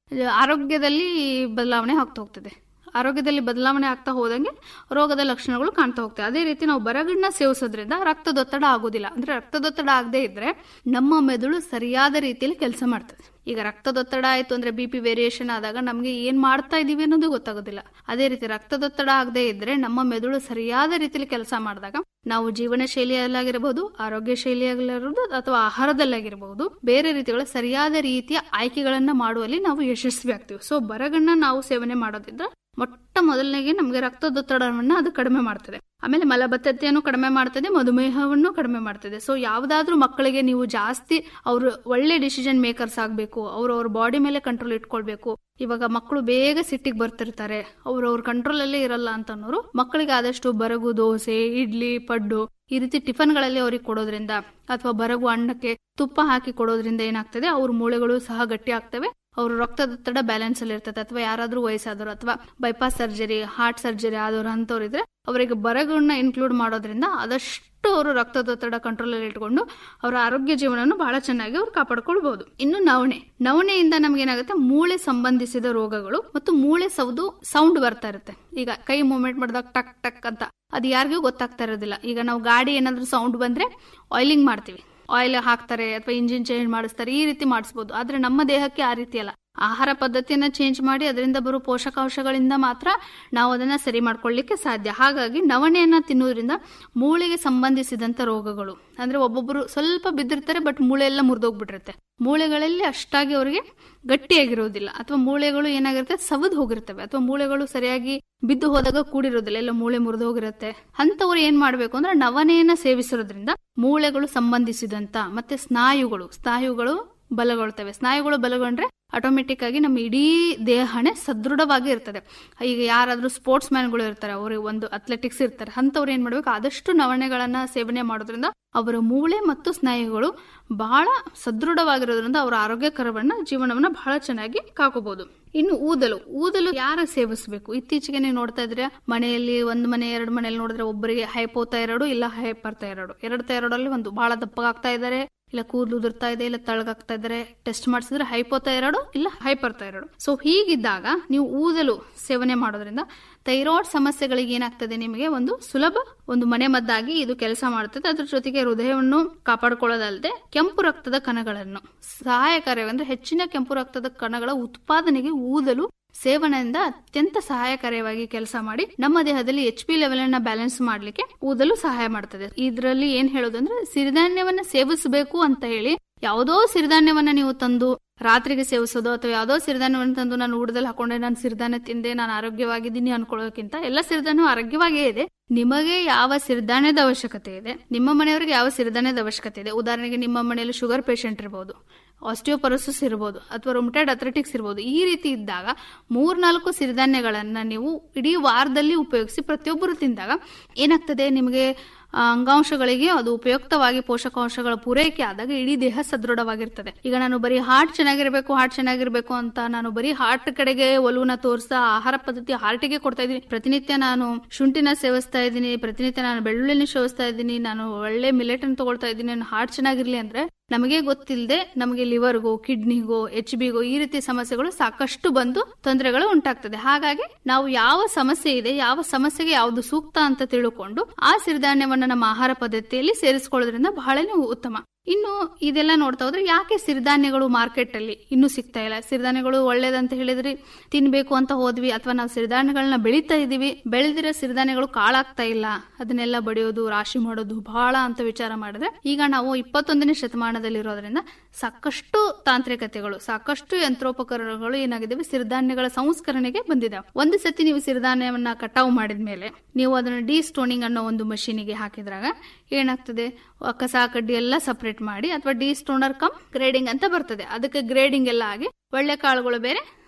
ಆರೋಗ್ಯದಲ್ಲಿ ಬದಲಾವಣೆ ಆಗ್ತಾ ಹೋಗ್ತದೆ ಆರೋಗ್ಯದಲ್ಲಿ ಬದಲಾವಣೆ ಆಗ್ತಾ ಹೋದಂಗೆ ರೋಗದ ಲಕ್ಷಣಗಳು ಕಾಣ್ತಾ ಹೋಗ್ತವೆ ಅದೇ ರೀತಿ ನಾವು ಬರಗಣ್ಣ ಸೇವಿಸೋದ್ರಿಂದ ರಕ್ತದೊತ್ತಡ ಆಗೋದಿಲ್ಲ ಅಂದ್ರೆ ರಕ್ತದೊತ್ತಡ ಆಗದೆ ಇದ್ರೆ ನಮ್ಮ ಮೆದುಳು ಸರಿಯಾದ ರೀತಿಯಲ್ಲಿ ಕೆಲಸ ಮಾಡ್ತದೆ ಈಗ ರಕ್ತದೊತ್ತಡ ಆಯ್ತು ಅಂದ್ರೆ ಬಿ ಪಿ ವೇರಿಯೇಷನ್ ಆದಾಗ ನಮಗೆ ಏನ್ ಮಾಡ್ತಾ ಇದೀವಿ ಅನ್ನೋದು ಗೊತ್ತಾಗೋದಿಲ್ಲ ಅದೇ ರೀತಿ ರಕ್ತದೊತ್ತಡ ಆಗದೆ ಇದ್ರೆ ನಮ್ಮ ಮೆದುಳು ಸರಿಯಾದ ರೀತಿಯಲ್ಲಿ ಕೆಲಸ ಮಾಡಿದಾಗ ನಾವು ಜೀವನ ಶೈಲಿಯಲ್ಲಾಗಿರಬಹುದು ಆರೋಗ್ಯ ಶೈಲಿಯಾಗಿರಬಹುದು ಅಥವಾ ಆಹಾರದಲ್ಲಾಗಿರಬಹುದು ಬೇರೆ ರೀತಿಗಳ ಸರಿಯಾದ ರೀತಿಯ ಆಯ್ಕೆಗಳನ್ನ ಮಾಡುವಲ್ಲಿ ನಾವು ಯಶಸ್ವಿ ಆಗ್ತೀವಿ ಸೊ ಬರಗಣ್ಣ ನಾವು ಸೇವನೆ ಮಾಡೋದ್ರಿಂದ ಮೊಟ್ಟ ಮೊದಲನೇಗೆ ನಮಗೆ ರಕ್ತದೊತ್ತಡವನ್ನ ಅದು ಕಡಿಮೆ ಮಾಡ್ತದೆ ಆಮೇಲೆ ಮಲಬದ್ಧತೆಯನ್ನು ಕಡಿಮೆ ಮಾಡ್ತದೆ ಮಧುಮೇಹವನ್ನು ಕಡಿಮೆ ಮಾಡ್ತದೆ ಸೊ ಯಾವ್ದಾದ್ರೂ ಮಕ್ಕಳಿಗೆ ನೀವು ಜಾಸ್ತಿ ಅವರು ಒಳ್ಳೆ ಡಿಸಿಷನ್ ಮೇಕರ್ಸ್ ಆಗಬೇಕು ಅವ್ರು ಅವ್ರ ಬಾಡಿ ಮೇಲೆ ಕಂಟ್ರೋಲ್ ಇಟ್ಕೊಳ್ಬೇಕು ಇವಾಗ ಮಕ್ಕಳು ಬೇಗ ಸಿಟ್ಟಿಗೆ ಬರ್ತಿರ್ತಾರೆ ಅವ್ರು ಅವ್ರ ಕಂಟ್ರೋಲ್ ಅಲ್ಲೇ ಇರಲ್ಲ ಅಂತ ಅನ್ನೋರು ಮಕ್ಕಳಿಗೆ ಆದಷ್ಟು ಬರಗು ದೋಸೆ ಇಡ್ಲಿ ಪಡ್ಡು ಈ ರೀತಿ ಟಿಫನ್ಗಳಲ್ಲಿ ಅವ್ರಿಗೆ ಕೊಡೋದ್ರಿಂದ ಅಥವಾ ಬರಗು ಅನ್ನಕ್ಕೆ ತುಪ್ಪ ಹಾಕಿ ಕೊಡೋದ್ರಿಂದ ಏನಾಗ್ತದೆ ಅವ್ರ ಮೂಳೆಗಳು ಸಹ ಗಟ್ಟಿ ಆಗ್ತವೆ ಅವ್ರ ರಕ್ತದೊತ್ತಡ ಬ್ಯಾಲೆನ್ಸ್ ಅಲ್ಲಿ ಇರ್ತದೆ ಅಥವಾ ಯಾರಾದ್ರೂ ವಯಸ್ಸಾದವರು ಅಥವಾ ಬೈಪಾಸ್ ಸರ್ಜರಿ ಹಾರ್ಟ್ ಸರ್ಜರಿ ಆದವರು ಅಂತವ್ರು ಇದ್ರೆ ಅವರಿಗೆ ಬರಗನ್ನ ಇನ್ಕ್ಲೂಡ್ ಮಾಡೋದ್ರಿಂದ ಆದಷ್ಟು ಅವರು ರಕ್ತದೊತ್ತಡ ಕಂಟ್ರೋಲ್ ಅಲ್ಲಿ ಇಟ್ಕೊಂಡು ಅವರ ಆರೋಗ್ಯ ಜೀವನವನ್ನು ಬಹಳ ಚೆನ್ನಾಗಿ ಅವ್ರು ಕಾಪಾಡ್ಕೊಳ್ಬಹುದು ಇನ್ನು ನವಣೆ ನವಣೆಯಿಂದ ನಮ್ಗೆ ಏನಾಗುತ್ತೆ ಮೂಳೆ ಸಂಬಂಧಿಸಿದ ರೋಗಗಳು ಮತ್ತು ಮೂಳೆ ಸೌದು ಸೌಂಡ್ ಬರ್ತಾ ಇರುತ್ತೆ ಈಗ ಕೈ ಮೂವ್ಮೆಂಟ್ ಮಾಡಿದಾಗ ಟಕ್ ಟಕ್ ಅಂತ ಅದು ಯಾರಿಗೂ ಗೊತ್ತಾಗ್ತಾ ಇರೋದಿಲ್ಲ ಈಗ ನಾವು ಗಾಡಿ ಏನಾದ್ರೂ ಸೌಂಡ್ ಬಂದ್ರೆ ಆಯಿಲಿಂಗ್ ಮಾಡ್ತೀವಿ ಆಯಿಲ್ ಹಾಕ್ತಾರೆ ಅಥವಾ ಇಂಜಿನ್ ಚೇಂಜ್ ಮಾಡಿಸ್ತಾರೆ ಈ ರೀತಿ ಮಾಡಿಸ್ಬೋದು ಆದ್ರೆ ನಮ್ಮ ದೇಹಕ್ಕೆ ಆ ರೀತಿ ಅಲ್ಲ ಆಹಾರ ಪದ್ಧತಿಯನ್ನ ಚೇಂಜ್ ಮಾಡಿ ಅದರಿಂದ ಬರೋ ಪೋಷಕಾಂಶಗಳಿಂದ ಮಾತ್ರ ನಾವು ಅದನ್ನ ಸರಿ ಮಾಡ್ಕೊಳ್ಳಿಕ್ಕೆ ಸಾಧ್ಯ ಹಾಗಾಗಿ ನವಣೆಯನ್ನ ತಿನ್ನೋದ್ರಿಂದ ಮೂಳೆಗೆ ಸಂಬಂಧಿಸಿದಂತ ರೋಗಗಳು ಅಂದ್ರೆ ಒಬ್ಬೊಬ್ಬರು ಸ್ವಲ್ಪ ಬಿದ್ದಿರ್ತಾರೆ ಬಟ್ ಮೂಳೆ ಎಲ್ಲ ಮುರಿದೋಗ್ಬಿಟ್ಟಿರುತ್ತೆ ಮೂಳೆಗಳಲ್ಲಿ ಅಷ್ಟಾಗಿ ಅವರಿಗೆ ಗಟ್ಟಿಯಾಗಿರೋದಿಲ್ಲ ಅಥವಾ ಮೂಳೆಗಳು ಏನಾಗಿರುತ್ತೆ ಸವದ್ ಹೋಗಿರ್ತವೆ ಅಥವಾ ಮೂಳೆಗಳು ಸರಿಯಾಗಿ ಬಿದ್ದು ಹೋದಾಗ ಕೂಡಿರೋದಿಲ್ಲ ಎಲ್ಲ ಮೂಳೆ ಮುರಿದು ಹೋಗಿರುತ್ತೆ ಅಂತವ್ರು ಏನ್ ಮಾಡ್ಬೇಕು ಅಂದ್ರೆ ನವನೆಯನ್ನ ಸೇವಿಸಿರೋದ್ರಿಂದ ಮೂಳೆಗಳು ಸಂಬಂಧಿಸಿದಂತ ಮತ್ತೆ ಸ್ನಾಯುಗಳು ಸ್ನಾಯುಗಳು ಬಲಗೊಳ್ತವೆ ಸ್ನಾಯುಗಳು ಬಲಗೊಂಡ್ರೆ ಆಟೋಮೆಟಿಕ್ ಆಗಿ ನಮ್ಮ ಇಡೀ ದೇಹನೇ ಸದೃಢವಾಗಿ ಇರ್ತದೆ ಈಗ ಯಾರಾದ್ರೂ ಸ್ಪೋರ್ಟ್ಸ್ ಮ್ಯಾನ್ಗಳು ಇರ್ತಾರೆ ಅವ್ರಿಗೆ ಒಂದು ಅಥ್ಲೆಟಿಕ್ಸ್ ಇರ್ತಾರೆ ಅಂತವ್ರು ಏನ್ ಮಾಡ್ಬೇಕು ಆದಷ್ಟು ನವಣೆಗಳನ್ನ ಸೇವನೆ ಮಾಡೋದ್ರಿಂದ ಅವರ ಮೂಳೆ ಮತ್ತು ಸ್ನಾಯುಗಳು ಬಹಳ ಸದೃಢವಾಗಿರೋದ್ರಿಂದ ಅವರ ಆರೋಗ್ಯಕರವನ್ನ ಜೀವನವನ್ನ ಬಹಳ ಚೆನ್ನಾಗಿ ಕಾಕೋಬಹುದು ಇನ್ನು ಊದಲು ಊದಲು ಯಾರ ಸೇವಿಸಬೇಕು ಇತ್ತೀಚೆಗೆ ನೀವು ನೋಡ್ತಾ ಇದ್ರೆ ಮನೆಯಲ್ಲಿ ಒಂದು ಮನೆ ಎರಡು ಮನೆಯಲ್ಲಿ ನೋಡಿದ್ರೆ ಒಬ್ಬರಿಗೆ ಹೈಪೋಥೈರಾಯ್ಡ್ ಇಲ್ಲ ಹೈಪರ್ ಥೈರಾಯ್ಡ್ ಎರಡು ಥೈರಾಯ್ಡ್ ಅಲ್ಲಿ ಒಂದು ಬಹಳ ದಪ್ಪಗಾಗ್ತಾ ಇದ್ದಾರೆ ಇಲ್ಲ ಕೂದಲು ಉದುರ್ತಾ ಇದೆ ಇಲ್ಲ ತಳಗಾಗ್ತಾ ಇದ್ದಾರೆ ಟೆಸ್ಟ್ ಮಾಡಿಸಿದ್ರೆ ಹೈಪೋಥೈರಾಯ್ಡ್ ಇಲ್ಲ ಹೈಪರ್ ಥೈರಾಯ್ಡ್ ಸೊ ಹೀಗಿದ್ದಾಗ ನೀವು ಊದಲು ಸೇವನೆ ಮಾಡೋದ್ರಿಂದ ಥೈರಾಯ್ಡ್ ಸಮಸ್ಯೆಗಳಿಗೆ ಏನಾಗ್ತದೆ ನಿಮಗೆ ಒಂದು ಸುಲಭ ಒಂದು ಮನೆ ಮದ್ದಾಗಿ ಇದು ಕೆಲಸ ಮಾಡುತ್ತದೆ ಅದ್ರ ಜೊತೆಗೆ ಹೃದಯವನ್ನು ಕಾಪಾಡಿಕೊಳ್ಳೋದಲ್ಲದೆ ಕೆಂಪು ರಕ್ತದ ಕಣಗಳನ್ನು ಸಹಾಯಕಾರಿಯಾಗಿ ಹೆಚ್ಚಿನ ಕೆಂಪು ರಕ್ತದ ಕಣಗಳ ಉತ್ಪಾದನೆಗೆ ಊದಲು ಸೇವನೆಯಿಂದ ಅತ್ಯಂತ ಸಹಾಯಕಾರಿಯಾಗಿ ಕೆಲಸ ಮಾಡಿ ನಮ್ಮ ದೇಹದಲ್ಲಿ ಎಚ್ ಪಿ ಲೆವೆಲ್ ಅನ್ನ ಬ್ಯಾಲೆನ್ಸ್ ಮಾಡ್ಲಿಕ್ಕೆ ಊದಲು ಸಹಾಯ ಮಾಡ್ತದೆ ಇದರಲ್ಲಿ ಏನ್ ಹೇಳೋದಂದ್ರೆ ಸಿರಿಧಾನ್ಯವನ್ನ ಸೇವಿಸಬೇಕು ಅಂತ ಹೇಳಿ ಯಾವುದೋ ಸಿರಿಧಾನ್ಯವನ್ನ ನೀವು ತಂದು ರಾತ್ರಿಗೆ ಸೇವಿಸೋದು ಅಥವಾ ಯಾವುದೋ ಸಿರಿಧಾನ್ಯವನ್ನು ತಂದು ನಾನು ಊಟದಲ್ಲಿ ಹಾಕೊಂಡೆ ನಾನು ಸಿರಿಧಾನ್ಯ ತಿಂದೆ ನಾನು ಆರೋಗ್ಯವಾಗಿದ್ದೀನಿ ಅನ್ಕೊಳ್ಳೋಕ್ಕಿಂತ ಎಲ್ಲ ಸಿರಿಧಾನ್ಯ ಆರೋಗ್ಯವಾಗೇ ಇದೆ ನಿಮಗೆ ಯಾವ ಸಿರಿಧಾನ್ಯದ ಅವಶ್ಯಕತೆ ಇದೆ ನಿಮ್ಮ ಮನೆಯವರಿಗೆ ಯಾವ ಸಿರಿಧಾನ್ಯದ ಅವಶ್ಯಕತೆ ಇದೆ ಉದಾಹರಣೆಗೆ ನಿಮ್ಮ ಮನೆಯಲ್ಲಿ ಶುಗರ್ ಪೇಷಂಟ್ ಇರಬಹುದು ಆಸ್ಟಿಯೋಪರೋಸಿಸ್ ಇರಬಹುದು ಅಥವಾ ರೊಮಟೈಡ್ ಅಥ್ಲೆಟಿಕ್ಸ್ ಇರಬಹುದು ಈ ರೀತಿ ಇದ್ದಾಗ ಮೂರ್ನಾಲ್ಕು ಸಿರಿಧಾನ್ಯಗಳನ್ನ ನೀವು ಇಡೀ ವಾರದಲ್ಲಿ ಉಪಯೋಗಿಸಿ ಪ್ರತಿಯೊಬ್ಬರು ತಿಂದಾಗ ಏನಾಗ್ತದೆ ನಿಮಗೆ ಅಂಗಾಂಶಗಳಿಗೆ ಅದು ಉಪಯುಕ್ತವಾಗಿ ಪೋಷಕಾಂಶಗಳ ಪೂರೈಕೆ ಆದಾಗ ಇಡೀ ದೇಹ ಸದೃಢವಾಗಿರ್ತದೆ ಈಗ ನಾನು ಬರೀ ಹಾರ್ಟ್ ಚೆನ್ನಾಗಿರ್ಬೇಕು ಹಾರ್ಟ್ ಚೆನ್ನಾಗಿರ್ಬೇಕು ಅಂತ ನಾನು ಬರೀ ಹಾರ್ಟ್ ಕಡೆಗೆ ಒಲುವನ್ನ ತೋರಿಸ್ತಾ ಆಹಾರ ಪದ್ಧತಿ ಹಾರ್ಟಿಗೆ ಕೊಡ್ತಾ ಇದ್ದೀನಿ ಪ್ರತಿನಿತ್ಯ ನಾನು ಶುಂಠಿನ ಸೇವಿಸ್ತಾ ಇದ್ದೀನಿ ಪ್ರತಿನಿತ್ಯ ನಾನು ಬೆಳ್ಳುಳ್ಳಿನ ಸೇವಿಸ್ತಾ ಇದ್ದೀನಿ ನಾನು ಒಳ್ಳೆ ಮಿಲೆಟ್ ಅನ್ನು ತಗೊಳ್ತಾ ಇದ್ದೀನಿ ನನ್ನ ಹಾರ್ಟ್ ಚೆನ್ನಾಗಿರ್ಲಿ ಅಂದ್ರೆ ನಮಗೆ ಗೊತ್ತಿಲ್ಲದೆ ನಮಗೆ ಲಿವರ್ಗೋ ಕಿಡ್ನಿಗೋ ಎಚ್ ಬಿಗೋ ಈ ರೀತಿ ಸಮಸ್ಯೆಗಳು ಸಾಕಷ್ಟು ಬಂದು ತೊಂದರೆಗಳು ಉಂಟಾಗ್ತದೆ ಹಾಗಾಗಿ ನಾವು ಯಾವ ಸಮಸ್ಯೆ ಇದೆ ಯಾವ ಸಮಸ್ಯೆಗೆ ಯಾವುದು ಸೂಕ್ತ ಅಂತ ತಿಳ್ಕೊಂಡು ಆ ಸಿರಿಧಾನ್ಯವನ್ನ ನಮ್ಮ ಆಹಾರ ಪದ್ಧತಿಯಲ್ಲಿ ಸೇರಿಸ್ಕೊಳ್ಳೋದ್ರಿಂದ ಬಹಳನೇ ಉತ್ತಮ ಇನ್ನು ಇದೆಲ್ಲ ನೋಡ್ತಾ ಹೋದ್ರೆ ಯಾಕೆ ಸಿರಿಧಾನ್ಯಗಳು ಮಾರ್ಕೆಟ್ ಅಲ್ಲಿ ಇನ್ನೂ ಸಿಗ್ತಾ ಇಲ್ಲ ಸಿರಿಧಾನ್ಯಗಳು ಒಳ್ಳೇದಂತ ಹೇಳಿದ್ರಿ ತಿನ್ಬೇಕು ಅಂತ ಹೋದ್ವಿ ಅಥವಾ ನಾವು ಸಿರಿಧಾನ್ಯಗಳನ್ನ ಬೆಳೀತಾ ಇದೀವಿ ಬೆಳೆದಿರೋ ಸಿರಿಧಾನ್ಯಗಳು ಕಾಳಾಗ್ತಾ ಇಲ್ಲ ಅದನ್ನೆಲ್ಲ ಬಡಿಯೋದು ರಾಶಿ ಮಾಡೋದು ಬಹಳ ಅಂತ ವಿಚಾರ ಮಾಡಿದ್ರೆ ಈಗ ನಾವು ಇಪ್ಪತ್ತೊಂದನೇ ಶತಮಾನದಲ್ಲಿರೋದ್ರಿಂದ ಸಾಕಷ್ಟು ತಾಂತ್ರಿಕತೆಗಳು ಸಾಕಷ್ಟು ಯಂತ್ರೋಪಕರಣಗಳು ಏನಾಗಿದ್ದಾವೆ ಸಿರಿಧಾನ್ಯಗಳ ಸಂಸ್ಕರಣೆಗೆ ಬಂದಿದ್ದಾವೆ ಒಂದು ಸತಿ ನೀವು ಸಿರಿಧಾನ್ಯವನ್ನ ಕಟಾವು ಮಾಡಿದ್ಮೇಲೆ ನೀವು ಅದನ್ನ ಡಿ ಸ್ಟೋನಿಂಗ್ ಅನ್ನೋ ಒಂದು ಮಷೀನಿಗೆ ಹಾಕಿದ್ರಾಗ ಏನಾಗ್ತದೆ ಕಸ ಕಡ್ಡಿ ಎಲ್ಲ ಸಪರೇಟ್ ಮಾಡಿ ಅಥವಾ ಡಿ ಸ್ಟೋನರ್ ಕಮ್ ಗ್ರೇಡಿಂಗ್ ಅಂತ ಬರ್ತದೆ ಅದಕ್ಕೆ ಗ್ರೇಡಿಂಗ್ ಎಲ್ಲ ಆಗಿ ಒಳ್ಳೆ ಕಾಳುಗಳು ಬೇರೆ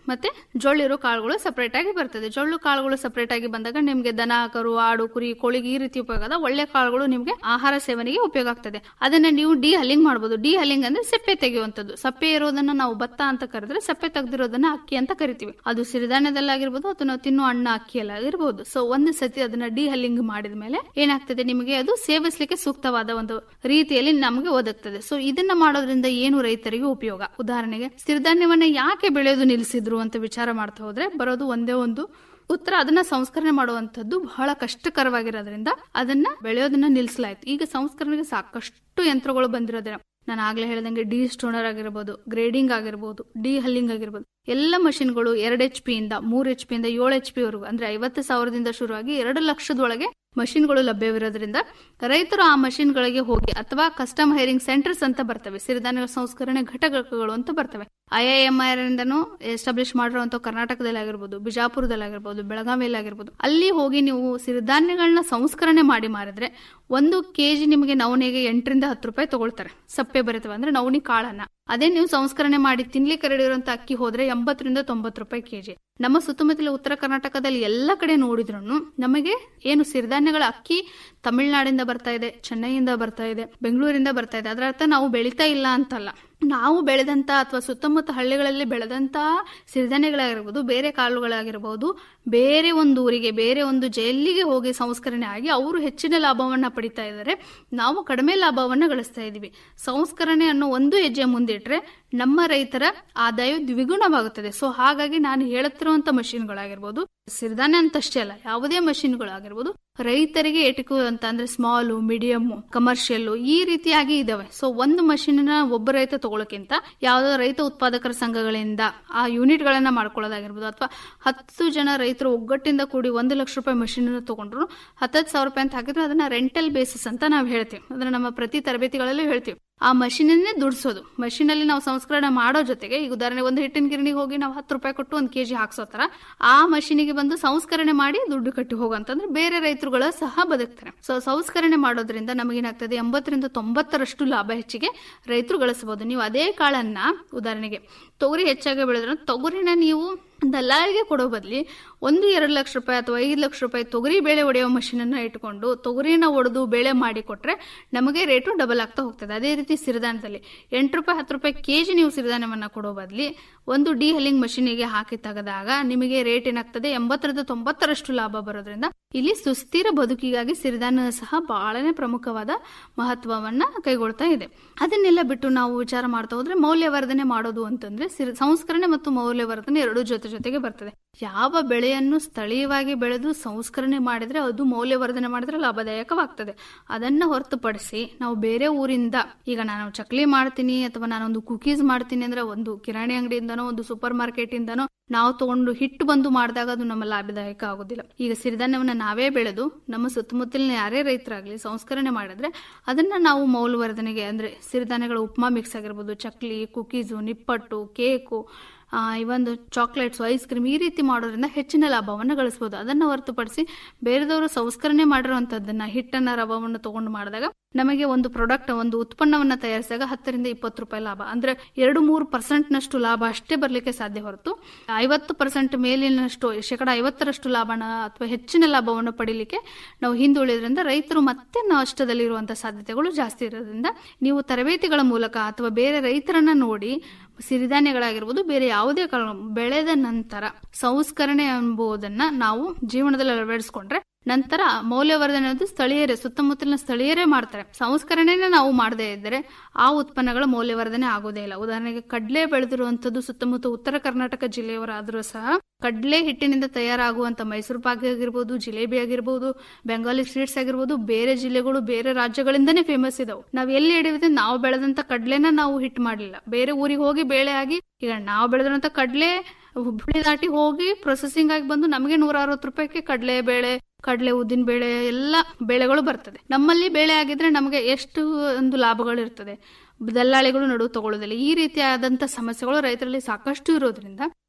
ಮತ್ತೆ ಜೊಳ್ಳಿರೋ ಕಾಳುಗಳು ಸಪರೇಟ್ ಆಗಿ ಬರ್ತದೆ ಜೊಳ್ಳು ಕಾಳುಗಳು ಸಪರೇಟ್ ಆಗಿ ಬಂದಾಗ ನಿಮ್ಗೆ ದನ ಕರು ಆಡು ಕುರಿ ಕೋಳಿಗೆ ಈ ರೀತಿ ಉಪಯೋಗ ಅದ ಒಳ್ಳೆ ಕಾಳುಗಳು ನಿಮ್ಗೆ ಆಹಾರ ಸೇವನೆಗೆ ಉಪಯೋಗ ಆಗ್ತದೆ ಅದನ್ನ ನೀವು ಡಿ ಹಲ್ಲಿಂಗ್ ಮಾಡಬಹುದು ಡಿ ಹಲ್ಲಿಂಗ್ ಅಂದ್ರೆ ಸೆಪ್ಪೆ ತೆಗೆಯುವಂತದ್ದು ಸಪ್ಪೆ ಇರೋದನ್ನ ನಾವು ಭತ್ತ ಅಂತ ಕರೆದ್ರೆ ಸಪ್ಪೆ ತೆಗೆದಿರೋದನ್ನ ಅಕ್ಕಿ ಅಂತ ಕರಿತೀವಿ ಅದು ಸಿರಿಧಾನ್ಯದಲ್ಲಾಗಿರ್ಬೋದು ಅಥವಾ ನಾವು ತಿನ್ನುವ ಅನ್ನ ಅಕ್ಕಿಯಲ್ಲಾಗಿರ್ಬೋದು ಸೊ ಒಂದು ಸತಿ ಅದನ್ನ ಡಿ ಹಲ್ಲಿಂಗ್ ಮಾಡಿದ ಮೇಲೆ ಏನಾಗ್ತದೆ ನಿಮಗೆ ಅದು ಸೇವಿಸಲಿಕ್ಕೆ ಸೂಕ್ತವಾದ ಒಂದು ರೀತಿಯಲ್ಲಿ ನಮಗೆ ಒದಗ್ತದೆ ಸೊ ಇದನ್ನ ಮಾಡೋದ್ರಿಂದ ಏನು ರೈತರಿಗೆ ಉಪಯೋಗ ಉದಾಹರಣೆಗೆ ಸಿರಿಧಾನ್ಯವನ್ನ ಯಾಕೆ ಬೆಳೆಯೋದು ನಿಲ್ಲಿಸಿದ್ರು ಅಂತ ವಿಚಾರ ಮಾಡ್ತಾ ಹೋದ್ರೆ ಬರೋದು ಒಂದೇ ಒಂದು ಉತ್ತರ ಅದನ್ನ ಸಂಸ್ಕರಣೆ ಮಾಡುವಂತದ್ದು ಬಹಳ ಕಷ್ಟಕರವಾಗಿರೋದ್ರಿಂದ ಅದನ್ನ ಬೆಳೆಯೋದನ್ನ ನಿಲ್ಲಿಸಲಾಯ್ತು ಈಗ ಸಂಸ್ಕರಣೆಗೆ ಸಾಕಷ್ಟು ಯಂತ್ರಗಳು ಬಂದಿರೋದ್ರಿಂದ ನಾನು ಆಗ್ಲೇ ಹೇಳ್ದಂಗೆ ಡಿ ಸ್ಟೋನರ್ ಆಗಿರ್ಬೋದು ಗ್ರೇಡಿಂಗ್ ಆಗಿರ್ಬೋದು ಡಿ ಹಲ್ಲಿಂಗ್ ಆಗಿರ್ಬೋದು ಎಲ್ಲ ಮಷಿನ್ಗಳು ಎರಡು ಎಚ್ ಪಿ ಇಂದ ಮೂರ್ ಎಚ್ ಪಿ ಇಂದ ಏಳು ಎಚ್ ಪಿ ವರೆಗೂ ಅಂದ್ರೆ ಐವತ್ತು ಸಾವಿರದಿಂದ ಶುರುವಾಗಿ ಎರಡು ಲಕ್ಷದೊಳಗೆ ಮಷಿನ್ಗಳು ಲಭ್ಯವಿರೋದ್ರಿಂದ ರೈತರು ಆ ಮಷಿನ್ಗಳಿಗೆ ಹೋಗಿ ಅಥವಾ ಕಸ್ಟಮ್ ಹೈರಿಂಗ್ ಸೆಂಟರ್ಸ್ ಅಂತ ಬರ್ತವೆ ಸಿರಿಧಾನ್ಯಗಳ ಸಂಸ್ಕರಣೆ ಘಟಕಗಳು ಅಂತ ಬರ್ತವೆ ಐಐಎಂಆರ್ ಇಂದನೂ ಎಸ್ಟಾಬ್ಲಿಷ್ ಮಾಡಿರುವಂತ ಕರ್ನಾಟಕದಲ್ಲಿ ಆಗಿರ್ಬೋದು ಬಿಜಾಪುರದಲ್ಲಿ ಆಗಿರ್ಬೋದು ಬೆಳಗಾವಿಯಲ್ಲಿ ಆಗಿರ್ಬೋದು ಅಲ್ಲಿ ಹೋಗಿ ನೀವು ಸಿರಿಧಾನ್ಯಗಳನ್ನ ಸಂಸ್ಕರಣೆ ಮಾಡಿ ಮಾರಿದ್ರೆ ಒಂದು ಕೆಜಿ ನಿಮಗೆ ನವಣೆಗೆ ಎಂಟರಿಂದ ಹತ್ತು ರೂಪಾಯಿ ತಗೊಳ್ತಾರೆ ಸಪ್ಪೆ ಬರುತ್ತವೆ ಅಂದ್ರೆ ನವಣಿ ಕಾಳನ್ನ ಅದೇ ನೀವು ಸಂಸ್ಕರಣೆ ಮಾಡಿ ತಿನ್ಲಿಕ್ಕೆ ರೆಡಿರುವಂತ ಅಕ್ಕಿ ಹೋದ್ರೆ ಎಂಬತ್ತರಿಂದ ತೊಂಬತ್ತು ರೂಪಾಯಿ ಕೆಜಿ ನಮ್ಮ ಸುತ್ತಮುತ್ತಲ ಉತ್ತರ ಕರ್ನಾಟಕದಲ್ಲಿ ಎಲ್ಲ ಕಡೆ ನೋಡಿದ್ರು ನಮಗೆ ಏನು ಸಿರಿಧಾನ್ಯಗಳ ಅಕ್ಕಿ ತಮಿಳುನಾಡಿಂದ ಬರ್ತಾ ಇದೆ ಚೆನ್ನೈಯಿಂದ ಬರ್ತಾ ಇದೆ ಬೆಂಗಳೂರಿಂದ ಬರ್ತಾ ಇದೆ ಅದರ ಅರ್ಥ ನಾವು ಬೆಳೀತಾ ಇಲ್ಲ ಅಂತಲ್ಲ ನಾವು ಬೆಳೆದಂತ ಅಥವಾ ಸುತ್ತಮುತ್ತ ಹಳ್ಳಿಗಳಲ್ಲಿ ಬೆಳೆದಂತ ಸಿರಿಧಾನ್ಯಗಳಾಗಿರ್ಬೋದು ಬೇರೆ ಕಾಳುಗಳಾಗಿರ್ಬೋದು ಬೇರೆ ಒಂದು ಊರಿಗೆ ಬೇರೆ ಒಂದು ಜೈಲಿಗೆ ಹೋಗಿ ಸಂಸ್ಕರಣೆ ಆಗಿ ಅವರು ಹೆಚ್ಚಿನ ಲಾಭವನ್ನ ಪಡಿತಾ ಇದ್ದಾರೆ ನಾವು ಕಡಿಮೆ ಲಾಭವನ್ನ ಗಳಿಸ್ತಾ ಇದೀವಿ ಸಂಸ್ಕರಣೆ ಅನ್ನೋ ಒಂದು ಹೆಜ್ಜೆ ಮುಂದಿಟ್ರೆ ನಮ್ಮ ರೈತರ ಆದಾಯ ದ್ವಿಗುಣವಾಗುತ್ತದೆ ಸೊ ಹಾಗಾಗಿ ನಾನು ಹೇಳುತ್ತಿರುವಂತ ಮಷಿನ್ಗಳಾಗಿರ್ಬೋದು ಸಿರಿಧಾನ್ಯ ಅಂತಷ್ಟೇ ಅಲ್ಲ ಯಾವುದೇ ಮಷಿನ್ಗಳಾಗಿರ್ಬೋದು ರೈತರಿಗೆ ಎಟುಕುವಂತ ಅಂದ್ರೆ ಸ್ಮಾಲ್ ಮೀಡಿಯಂ ಕಮರ್ಷಿಯಲ್ ಈ ರೀತಿಯಾಗಿ ಇದಾವೆ ಸೊ ಒಂದು ಮಷಿನ್ ಒಬ್ಬ ರೈತ ತಗೊಳಕ್ಕಿಂತ ಯಾವ್ದೋ ರೈತ ಉತ್ಪಾದಕರ ಸಂಘಗಳಿಂದ ಆ ಯೂನಿಟ್ ಗಳನ್ನ ಮಾಡ್ಕೊಳ್ಳೋದಾಗಿರ್ಬೋದು ಅಥವಾ ಹತ್ತು ಜನ ರೈತರು ಒಗ್ಗಟ್ಟಿಂದ ಕೂಡಿ ಒಂದು ಲಕ್ಷ ರೂಪಾಯಿ ಮಷಿನ್ ತಗೊಂಡ್ರು ಹತ್ತತ್ತು ಸಾವಿರ ರೂಪಾಯಿ ಅಂತ ಹಾಕಿದ್ರೆ ಅದನ್ನ ರೆಂಟಲ್ ಬೇಸಿಸ್ ಅಂತ ನಾವು ಹೇಳ್ತೀವಿ ಅಂದ್ರೆ ನಮ್ಮ ಪ್ರತಿ ತರಬೇತಿಗಳಲ್ಲೂ ಹೇಳ್ತೀವಿ ಆ ಮಷಿನನ್ನೇ ದುಡಿಸೋದು ಮಷಿನ್ ಅಲ್ಲಿ ನಾವು ಸಂಸ್ಕರಣೆ ಮಾಡೋ ಜೊತೆಗೆ ಈಗ ಉದಾಹರಣೆ ಒಂದು ಹಿಟ್ಟಿನ ಗಿರಣಿಗೆ ಹೋಗಿ ನಾವು ಹತ್ತು ರೂಪಾಯಿ ಕೊಟ್ಟು ಒಂದು ಕೆಜಿ ಹಾಕ್ಸೋ ತರ ಆ ಮಷಿನಿಗೆ ಬಂದು ಸಂಸ್ಕರಣೆ ಮಾಡಿ ದುಡ್ಡು ಕಟ್ಟಿ ಹೋಗಂತಂದ್ರೆ ಬೇರೆ ರೈತರುಗಳು ಸಹ ಬದುಕ್ತಾರೆ ಸೊ ಸಂಸ್ಕರಣೆ ಮಾಡೋದ್ರಿಂದ ನಮಗೇನಾಗ್ತದೆ ಎಂಬತ್ತರಿಂದ ತೊಂಬತ್ತರಷ್ಟು ಲಾಭ ಹೆಚ್ಚಿಗೆ ರೈತರು ಗಳಿಸಬಹುದು ನೀವು ಅದೇ ಕಾಳನ್ನ ಉದಾಹರಣೆಗೆ ತೊಗರಿ ಹೆಚ್ಚಾಗಿ ಬೆಳೆದ್ರೆ ತೊಗರಿನ ನೀವು ದಲ್ಲಾಳಿಗೆ ಕೊಡೋ ಬದಲಿ ಒಂದು ಎರಡು ಲಕ್ಷ ರೂಪಾಯಿ ಅಥವಾ ಐದು ಲಕ್ಷ ರೂಪಾಯಿ ತೊಗರಿ ಬೇಳೆ ಒಡೆಯೋ ಮಷಿನ್ ಅನ್ನ ಇಟ್ಕೊಂಡು ತೊಗರಿನ ಒಡೆದು ಬೇಳೆ ಮಾಡಿ ಕೊಟ್ರೆ ನಮಗೆ ರೇಟು ಡಬಲ್ ಆಗ್ತಾ ಹೋಗ್ತದೆ ಅದೇ ರೀತಿ ಸಿರಿಧಾನ್ಯದಲ್ಲಿ ಎಂಟು ರೂಪಾಯಿ ಹತ್ತು ರೂಪಾಯಿ ಕೆಜಿ ನೀವು ಸಿರಿಧಾನ್ಯವನ್ನ ಕೊಡೋ ಬದಲಿ ಒಂದು ಡಿ ಹಲ್ಲಿಂಗ್ ಮಷಿನಿಗೆ ಹಾಕಿ ತೆಗೆದಾಗ ನಿಮಗೆ ರೇಟ್ ಏನಾಗ್ತದೆ ಎಂಬತ್ತರಿಂದ ತೊಂಬತ್ತರಷ್ಟು ಲಾಭ ಬರೋದ್ರಿಂದ ಇಲ್ಲಿ ಸುಸ್ಥಿರ ಬದುಕಿಗಾಗಿ ಸಿರಿಧಾನ್ಯ ಸಹ ಬಹಳನೇ ಪ್ರಮುಖವಾದ ಮಹತ್ವವನ್ನ ಕೈಗೊಳ್ತಾ ಇದೆ ಅದನ್ನೆಲ್ಲ ಬಿಟ್ಟು ನಾವು ವಿಚಾರ ಮಾಡ್ತಾ ಹೋದ್ರೆ ಮೌಲ್ಯವರ್ಧನೆ ಮಾಡೋದು ಅಂತಂದ್ರೆ ಸಿರಿ ಸಂಸ್ಕರಣೆ ಮತ್ತು ಮೌಲ್ಯವರ್ಧನೆ ಎರಡು ಜೊತೆ ಜೊತೆಗೆ ಬರ್ತದೆ ಯಾವ ಬೆಳೆಯನ್ನು ಸ್ಥಳೀಯವಾಗಿ ಬೆಳೆದು ಸಂಸ್ಕರಣೆ ಮಾಡಿದ್ರೆ ಅದು ಮೌಲ್ಯವರ್ಧನೆ ಮಾಡಿದ್ರೆ ಲಾಭದಾಯಕವಾಗ್ತದೆ ಅದನ್ನ ಹೊರತುಪಡಿಸಿ ನಾವು ಬೇರೆ ಊರಿಂದ ಈಗ ನಾನು ಚಕ್ಲಿ ಮಾಡ್ತೀನಿ ಅಥವಾ ನಾನೊಂದು ಕುಕೀಸ್ ಮಾಡ್ತೀನಿ ಅಂದ್ರೆ ಒಂದು ಕಿರಾಣಿ ಅಂಗಡಿಯಿಂದನೋ ಒಂದು ಸೂಪರ್ ಮಾರ್ಕೆಟ್ ಇಂದನೋ ನಾವು ತಗೊಂಡು ಹಿಟ್ಟು ಬಂದು ಮಾಡಿದಾಗ ಅದು ನಮ್ಮ ಲಾಭದಾಯಕ ಆಗೋದಿಲ್ಲ ಈಗ ಸಿರಿಧಾನ್ಯವನ್ನ ನಾವೇ ಬೆಳೆದು ನಮ್ಮ ಸುತ್ತಮುತ್ತಲಿನ ಯಾರೇ ರೈತರಾಗ್ಲಿ ಸಂಸ್ಕರಣೆ ಮಾಡಿದ್ರೆ ಅದನ್ನ ನಾವು ಮೌಲ್ಯವರ್ಧನೆಗೆ ಅಂದ್ರೆ ಸಿರಿಧಾನ್ಯಗಳ ಉಪ್ಮಾ ಮಿಕ್ಸ್ ಆಗಿರ್ಬೋದು ಚಕ್ಲಿ ಕುಕೀಸು ನಿಪ್ಪಟ್ಟು ಕೇಕು ಆ, ಇವೊಂದು ಚಾಕ್ಲೇಟ್ಸ್ ಐಸ್ ಕ್ರೀಮ್ ಈ ರೀತಿ ಮಾಡೋದ್ರಿಂದ ಹೆಚ್ಚಿನ ಲಾಭವನ್ನು ಗಳಿಸಬಹುದು ಅದನ್ನ ಹೊರತುಪಡಿಸಿ ಬೇರೆದವರು ಸಂಸ್ಕರಣೆ ಮಾಡಿರುವಂತದ್ದನ್ನ ಹಿಟ್ಟನ್ನ ರವವನ್ನು ತಗೊಂಡು ಮಾಡಿದಾಗ ನಮಗೆ ಒಂದು ಪ್ರಾಡಕ್ಟ್ ಒಂದು ಉತ್ಪನ್ನವನ್ನ ತಯಾರಿಸಿದಾಗ ಹತ್ತರಿಂದ ಇಪ್ಪತ್ತು ರೂಪಾಯಿ ಲಾಭ ಅಂದ್ರೆ ಎರಡು ಮೂರು ಪರ್ಸೆಂಟ್ ನಷ್ಟು ಲಾಭ ಅಷ್ಟೇ ಬರ್ಲಿಕ್ಕೆ ಸಾಧ್ಯ ಹೊರತು ಐವತ್ತು ಪರ್ಸೆಂಟ್ ಮೇಲಿನಷ್ಟು ಶೇಕಡ ಐವತ್ತರಷ್ಟು ಲಾಭನ ಅಥವಾ ಹೆಚ್ಚಿನ ಲಾಭವನ್ನು ಪಡಿಲಿಕ್ಕೆ ನಾವು ಹಿಂದುಳಿದ್ರಿಂದ ರೈತರು ಮತ್ತೆ ನಷ್ಟದಲ್ಲಿರುವಂತಹ ಸಾಧ್ಯತೆಗಳು ಜಾಸ್ತಿ ಇರೋದ್ರಿಂದ ನೀವು ತರಬೇತಿಗಳ ಮೂಲಕ ಅಥವಾ ಬೇರೆ ರೈತರನ್ನ ನೋಡಿ ಸಿರಿಧಾನ್ಯಗಳಾಗಿರ್ಬೋದು ಬೇರೆ ಯಾವುದೇ ಕಾಳು ಬೆಳೆದ ನಂತರ ಸಂಸ್ಕರಣೆ ಎಂಬುದನ್ನ ನಾವು ಜೀವನದಲ್ಲಿ ಅಳವಡಿಸಿಕೊಂಡ್ರೆ ನಂತರ ಮೌಲ್ಯವರ್ಧನೆ ಅನ್ನೋದು ಸ್ಥಳೀಯರೇ ಸುತ್ತಮುತ್ತಲಿನ ಸ್ಥಳೀಯರೇ ಮಾಡ್ತಾರೆ ಸಂಸ್ಕರಣೆನೇ ನಾವು ಮಾಡದೇ ಇದ್ದರೆ ಆ ಉತ್ಪನ್ನಗಳ ಮೌಲ್ಯವರ್ಧನೆ ಆಗೋದೇ ಇಲ್ಲ ಉದಾಹರಣೆಗೆ ಕಡ್ಲೆ ಬೆಳೆದಿರುವಂತದ್ದು ಸುತ್ತಮುತ್ತ ಉತ್ತರ ಕರ್ನಾಟಕ ಜಿಲ್ಲೆಯವರಾದರೂ ಸಹ ಕಡ್ಲೆ ಹಿಟ್ಟಿನಿಂದ ತಯಾರಾಗುವಂತ ಮೈಸೂರು ಪಾಕ್ ಆಗಿರ್ಬೋದು ಜಿಲೇಬಿ ಆಗಿರ್ಬೋದು ಬೆಂಗಾಲಿ ಸ್ವೀಟ್ಸ್ ಆಗಿರ್ಬೋದು ಬೇರೆ ಜಿಲ್ಲೆಗಳು ಬೇರೆ ರಾಜ್ಯಗಳಿಂದನೇ ಫೇಮಸ್ ಇದಾವೆ ನಾವ್ ಎಲ್ಲಿ ಹಿಡಿಯುತ್ತೆ ನಾವು ಬೆಳೆದಂತ ಕಡ್ಲೆನ ನಾವು ಹಿಟ್ ಮಾಡಲಿಲ್ಲ ಬೇರೆ ಊರಿಗೆ ಹೋಗಿ ಬೇಳೆ ಆಗಿ ಈಗ ನಾವು ಬೆಳೆದಿರೋಂತ ಕಡ್ಲೆ ಹುಬ್ಬಳ್ಳಿ ದಾಟಿ ಹೋಗಿ ಪ್ರೊಸೆಸಿಂಗ್ ಆಗಿ ಬಂದು ನಮಗೆ ನೂರ ಅರವತ್ತು ರೂಪಾಯಿಗೆ ಕಡ್ಲೆ ಬೇಳೆ ಕಡಲೆ ಉದ್ದಿನ ಬೇಳೆ ಎಲ್ಲ ಬೆಳೆಗಳು ಬರ್ತದೆ ನಮ್ಮಲ್ಲಿ ಬೇಳೆ ಆಗಿದ್ರೆ ನಮಗೆ ಎಷ್ಟು ಒಂದು ಲಾಭಗಳು ಇರ್ತದೆ ದಲ್ಲಾಳಿಗಳು ನಡುವು ತಗೊಳ್ಳೋದಿಲ್ಲ ಈ ರೀತಿಯಾದಂತ ಸಮಸ್ಯೆಗಳು ರೈತರಲ್ಲಿ ಸಾಕಷ್ಟು ಇರೋದ್ರಿಂದ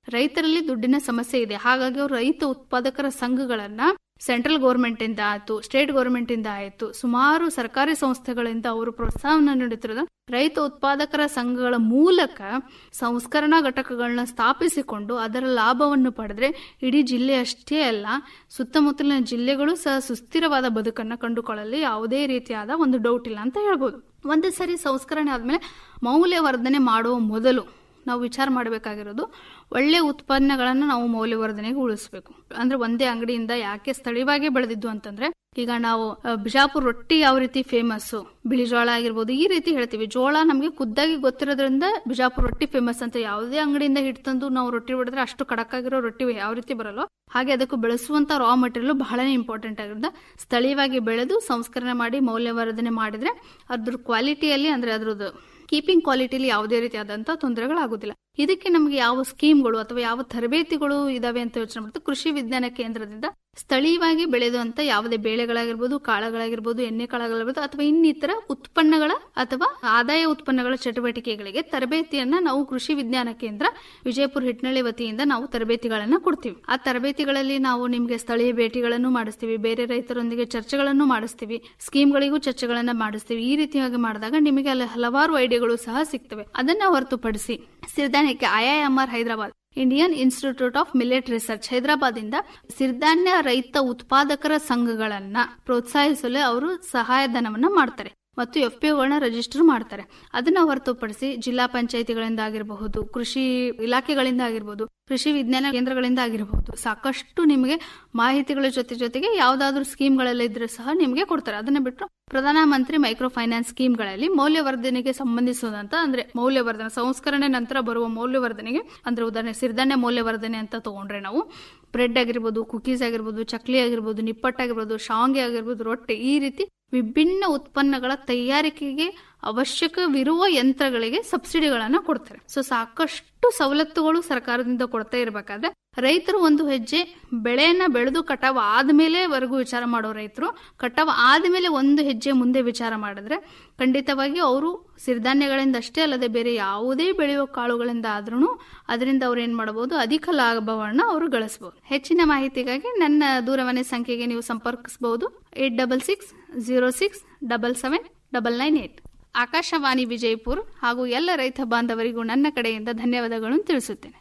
ರೈತರಲ್ಲಿ ದುಡ್ಡಿನ ಸಮಸ್ಯೆ ಇದೆ ಹಾಗಾಗಿ ಅವರು ರೈತ ಉತ್ಪಾದಕರ ಸಂಘಗಳನ್ನ ಸೆಂಟ್ರಲ್ ಗೌರ್ಮೆಂಟ್ ಇಂದ ಆಯ್ತು ಸ್ಟೇಟ್ ಗೌರ್ಮೆಂಟ್ ಇಂದ ಆಯ್ತು ಸುಮಾರು ಸರ್ಕಾರಿ ಸಂಸ್ಥೆಗಳಿಂದ ಅವರು ಪ್ರೋತ್ಸಾಹವನ್ನು ನೀಡುತ್ತಿರೋದು ರೈತ ಉತ್ಪಾದಕರ ಸಂಘಗಳ ಮೂಲಕ ಸಂಸ್ಕರಣಾ ಘಟಕಗಳನ್ನ ಸ್ಥಾಪಿಸಿಕೊಂಡು ಅದರ ಲಾಭವನ್ನು ಪಡೆದ್ರೆ ಇಡೀ ಜಿಲ್ಲೆ ಅಷ್ಟೇ ಅಲ್ಲ ಸುತ್ತಮುತ್ತಲಿನ ಜಿಲ್ಲೆಗಳು ಸಹ ಸುಸ್ಥಿರವಾದ ಬದುಕನ್ನ ಕಂಡುಕೊಳ್ಳಲು ಯಾವುದೇ ರೀತಿಯಾದ ಒಂದು ಡೌಟ್ ಇಲ್ಲ ಅಂತ ಹೇಳ್ಬೋದು ಒಂದು ಸರಿ ಸಂಸ್ಕರಣೆ ಆದ್ಮೇಲೆ ಮೌಲ್ಯವರ್ಧನೆ ಮಾಡುವ ಮೊದಲು ನಾವು ವಿಚಾರ ಮಾಡಬೇಕಾಗಿರೋದು ಒಳ್ಳೆ ಉತ್ಪನ್ನಗಳನ್ನು ನಾವು ಮೌಲ್ಯವರ್ಧನೆಗೆ ಉಳಿಸಬೇಕು ಅಂದ್ರೆ ಒಂದೇ ಅಂಗಡಿಯಿಂದ ಯಾಕೆ ಸ್ಥಳೀಯವಾಗಿ ಬೆಳೆದಿದ್ದು ಅಂತಂದ್ರೆ ಈಗ ನಾವು ಅ, ಬಿಜಾಪುರ ರೊಟ್ಟಿ ಯಾವ ರೀತಿ ಫೇಮಸ್ ಬಿಳಿ ಜೋಳ ಆಗಿರ್ಬೋದು ಈ ರೀತಿ ಹೇಳ್ತೀವಿ ಜೋಳ ನಮಗೆ ಖುದ್ದಾಗಿ ಗೊತ್ತಿರೋದ್ರಿಂದ ಬಿಜಾಪುರ ರೊಟ್ಟಿ ಫೇಮಸ್ ಅಂತ ಯಾವುದೇ ಅಂಗಡಿಯಿಂದ ಹಿಟ್ಟು ತಂದು ನಾವು ರೊಟ್ಟಿ ಹೊಡೆದ್ರೆ ಅಷ್ಟು ಕಡಕ್ಕಾಗಿರೋ ರೊಟ್ಟಿ ಯಾವ ರೀತಿ ಬರಲ್ಲ ಹಾಗೆ ಅದಕ್ಕೂ ಬೆಳೆಸುವಂತ ರಾ ಮಟೀರಿಯಲ್ ಬಹಳನೇ ಇಂಪಾರ್ಟೆಂಟ್ ಆಗಿರೋದ್ರಿಂದ ಸ್ಥಳೀಯವಾಗಿ ಬೆಳೆದು ಸಂಸ್ಕರಣೆ ಮಾಡಿ ಮೌಲ್ಯವರ್ಧನೆ ಮಾಡಿದ್ರೆ ಅದ್ರ ಕ್ವಾಲಿಟಿಯಲ್ಲಿ ಅಂದ್ರೆ ಅದ್ರದ್ದು ಕೀಪಿಂಗ್ ಕ್ವಾಲಿಟಿಲಿ ಯಾವುದೇ ರೀತಿಯಾದಂತಹ ತೊಂದರೆಗಳಾಗುದಿಲ್ಲ ಇದಕ್ಕೆ ನಮಗೆ ಯಾವ ಸ್ಕೀಮ್ಗಳು ಅಥವಾ ಯಾವ ತರಬೇತಿಗಳು ಇದಾವೆ ಅಂತ ಯೋಚನೆ ಮಾಡ್ತಾರೆ ಕೃಷಿ ವಿಜ್ಞಾನ ಕೇಂದ್ರದಿಂದ ಸ್ಥಳೀಯವಾಗಿ ಬೆಳೆದುವಂತ ಯಾವುದೇ ಬೇಳೆಗಳಾಗಿರ್ಬೋದು ಕಾಳುಗಳಾಗಿರ್ಬೋದು ಎಣ್ಣೆ ಕಾಳುಗಳಾಗಿರ್ಬೋದು ಅಥವಾ ಇನ್ನಿತರ ಉತ್ಪನ್ನಗಳ ಅಥವಾ ಆದಾಯ ಉತ್ಪನ್ನಗಳ ಚಟುವಟಿಕೆಗಳಿಗೆ ತರಬೇತಿಯನ್ನ ನಾವು ಕೃಷಿ ವಿಜ್ಞಾನ ಕೇಂದ್ರ ವಿಜಯಪುರ ಹಿಟ್ನಳ್ಳಿ ವತಿಯಿಂದ ನಾವು ತರಬೇತಿಗಳನ್ನ ಕೊಡ್ತೀವಿ ಆ ತರಬೇತಿಗಳಲ್ಲಿ ನಾವು ನಿಮ್ಗೆ ಸ್ಥಳೀಯ ಭೇಟಿಗಳನ್ನು ಮಾಡಿಸ್ತೀವಿ ಬೇರೆ ರೈತರೊಂದಿಗೆ ಚರ್ಚೆಗಳನ್ನು ಮಾಡಿಸ್ತೀವಿ ಸ್ಕೀಮ್ಗಳಿಗೂ ಚರ್ಚೆಗಳನ್ನ ಮಾಡಿಸ್ತೀವಿ ಈ ರೀತಿಯಾಗಿ ಮಾಡಿದಾಗ ನಿಮಗೆ ಅಲ್ಲಿ ಹಲವಾರು ಐಡಿಯಾಗಳು ಸಹ ಸಿಗ್ತವೆ ಅದನ್ನ ಹೊರತುಪಡಿಸಿ ಸಿರಿಧಾನ್ಯಕ್ಕೆ IIMR Hyderabad Indian Institute of Millet Research Hyderabad ಇಂದ ಸಿರಿಧಾನ್ಯ ರೈತ ಉತ್ಪಾದಕರ ಸಂಘಗಳನ್ನ ಪ್ರೋತ್ಸಾಹಿಸಲು ಅವರು ಸಹಾಯಧನವನ್ನ ಮಾಡ್ತಾರೆ ಮತ್ತು ಎಫ್ ಪಿ ಒಗಳನ್ನ ರಿಜಿಸ್ಟರ್ ಮಾಡ್ತಾರೆ ಅದನ್ನ ಹೊರತುಪಡಿಸಿ ಜಿಲ್ಲಾ ಪಂಚಾಯಿತಿಗಳಿಂದ ಆಗಿರಬಹುದು ಕೃಷಿ ಇಲಾಖೆಗಳಿಂದ ಆಗಿರಬಹುದು ಕೃಷಿ ವಿಜ್ಞಾನ ಕೇಂದ್ರಗಳಿಂದ ಆಗಿರಬಹುದು ಸಾಕಷ್ಟು ನಿಮಗೆ ಮಾಹಿತಿಗಳ ಜೊತೆ ಜೊತೆಗೆ ಯಾವ್ದಾದ್ರು ಸ್ಕೀಮ್ಗಳೆಲ್ಲ ಇದ್ರೆ ಸಹ ನಿಮಗೆ ಕೊಡ್ತಾರೆ ಅದನ್ನ ಬಿಟ್ಟು ಪ್ರಧಾನಮಂತ್ರಿ ಮೈಕ್ರೋ ಫೈನಾನ್ಸ್ ಸ್ಕೀಮ್ಗಳಲ್ಲಿ ಮೌಲ್ಯವರ್ಧನೆಗೆ ಸಂಬಂಧಿಸಿದಂತ ಅಂದ್ರೆ ಮೌಲ್ಯವರ್ಧನೆ ಸಂಸ್ಕರಣೆ ನಂತರ ಬರುವ ಮೌಲ್ಯವರ್ಧನೆಗೆ ಅಂದ್ರೆ ಉದಾಹರಣೆ ಸಿರಿಧಾನ್ಯ ಮೌಲ್ಯವರ್ಧನೆ ಅಂತ ತಗೊಂಡ್ರೆ ನಾವು ಬ್ರೆಡ್ ಆಗಿರ್ಬೋದು ಕುಕೀಸ್ ಆಗಿರ್ಬೋದು ಚಕ್ಲಿ ಆಗಿರ್ಬೋದು ನಿಪ್ಪಟ್ಟಾಗಿರ್ಬೋದು ಶಾವಿಗೆ ಆಗಿರ್ಬೋದು ರೊಟ್ಟಿ ಈ ರೀತಿ ವಿಭಿನ್ನ ಉತ್ಪನ್ನಗಳ ತಯಾರಿಕೆಗೆ ಅವಶ್ಯಕವಿರುವ ಯಂತ್ರಗಳಿಗೆ ಸಬ್ಸಿಡಿಗಳನ್ನ ಕೊಡ್ತಾರೆ ಸೊ ಸಾಕಷ್ಟು ಸವಲತ್ತುಗಳು ಸರ್ಕಾರದಿಂದ ಕೊಡ್ತಾ ಇರಬೇಕಾದ್ರೆ ರೈತರು ಒಂದು ಹೆಜ್ಜೆ ಬೆಳೆಯನ್ನ ಬೆಳೆದು ಕಟಾವ್ ಆದ್ಮೇಲೆ ವರೆಗೂ ವಿಚಾರ ಮಾಡೋ ರೈತರು ಕಟಾವ್ ಆದ್ಮೇಲೆ ಒಂದು ಹೆಜ್ಜೆ ಮುಂದೆ ವಿಚಾರ ಮಾಡಿದ್ರೆ ಖಂಡಿತವಾಗಿ ಅವರು ಸಿರಿಧಾನ್ಯಗಳಿಂದ ಅಷ್ಟೇ ಅಲ್ಲದೆ ಬೇರೆ ಯಾವುದೇ ಬೆಳೆಯುವ ಕಾಳುಗಳಿಂದ ಆದ್ರೂ ಅದರಿಂದ ಅವ್ರು ಏನ್ ಮಾಡಬಹುದು ಅಧಿಕ ಲಾಭವನ್ನ ಅವರು ಗಳಿಸಬಹುದು ಹೆಚ್ಚಿನ ಮಾಹಿತಿಗಾಗಿ ನನ್ನ ದೂರವಾಣಿ ಸಂಖ್ಯೆಗೆ ನೀವು ಸಂಪರ್ಕಿಸಬಹುದು eight double six zero six double seven double nine eight Akashvani Vijayapur ಹಾಗೂ ಎಲ್ಲ ರೈತ ಬಾಂಧವರಿಗೂ ನನ್ನ ಕಡೆಯಿಂದ ಧನ್ಯವಾದಗಳನ್ನು ತಿಳಿಸುತ್ತೇನೆ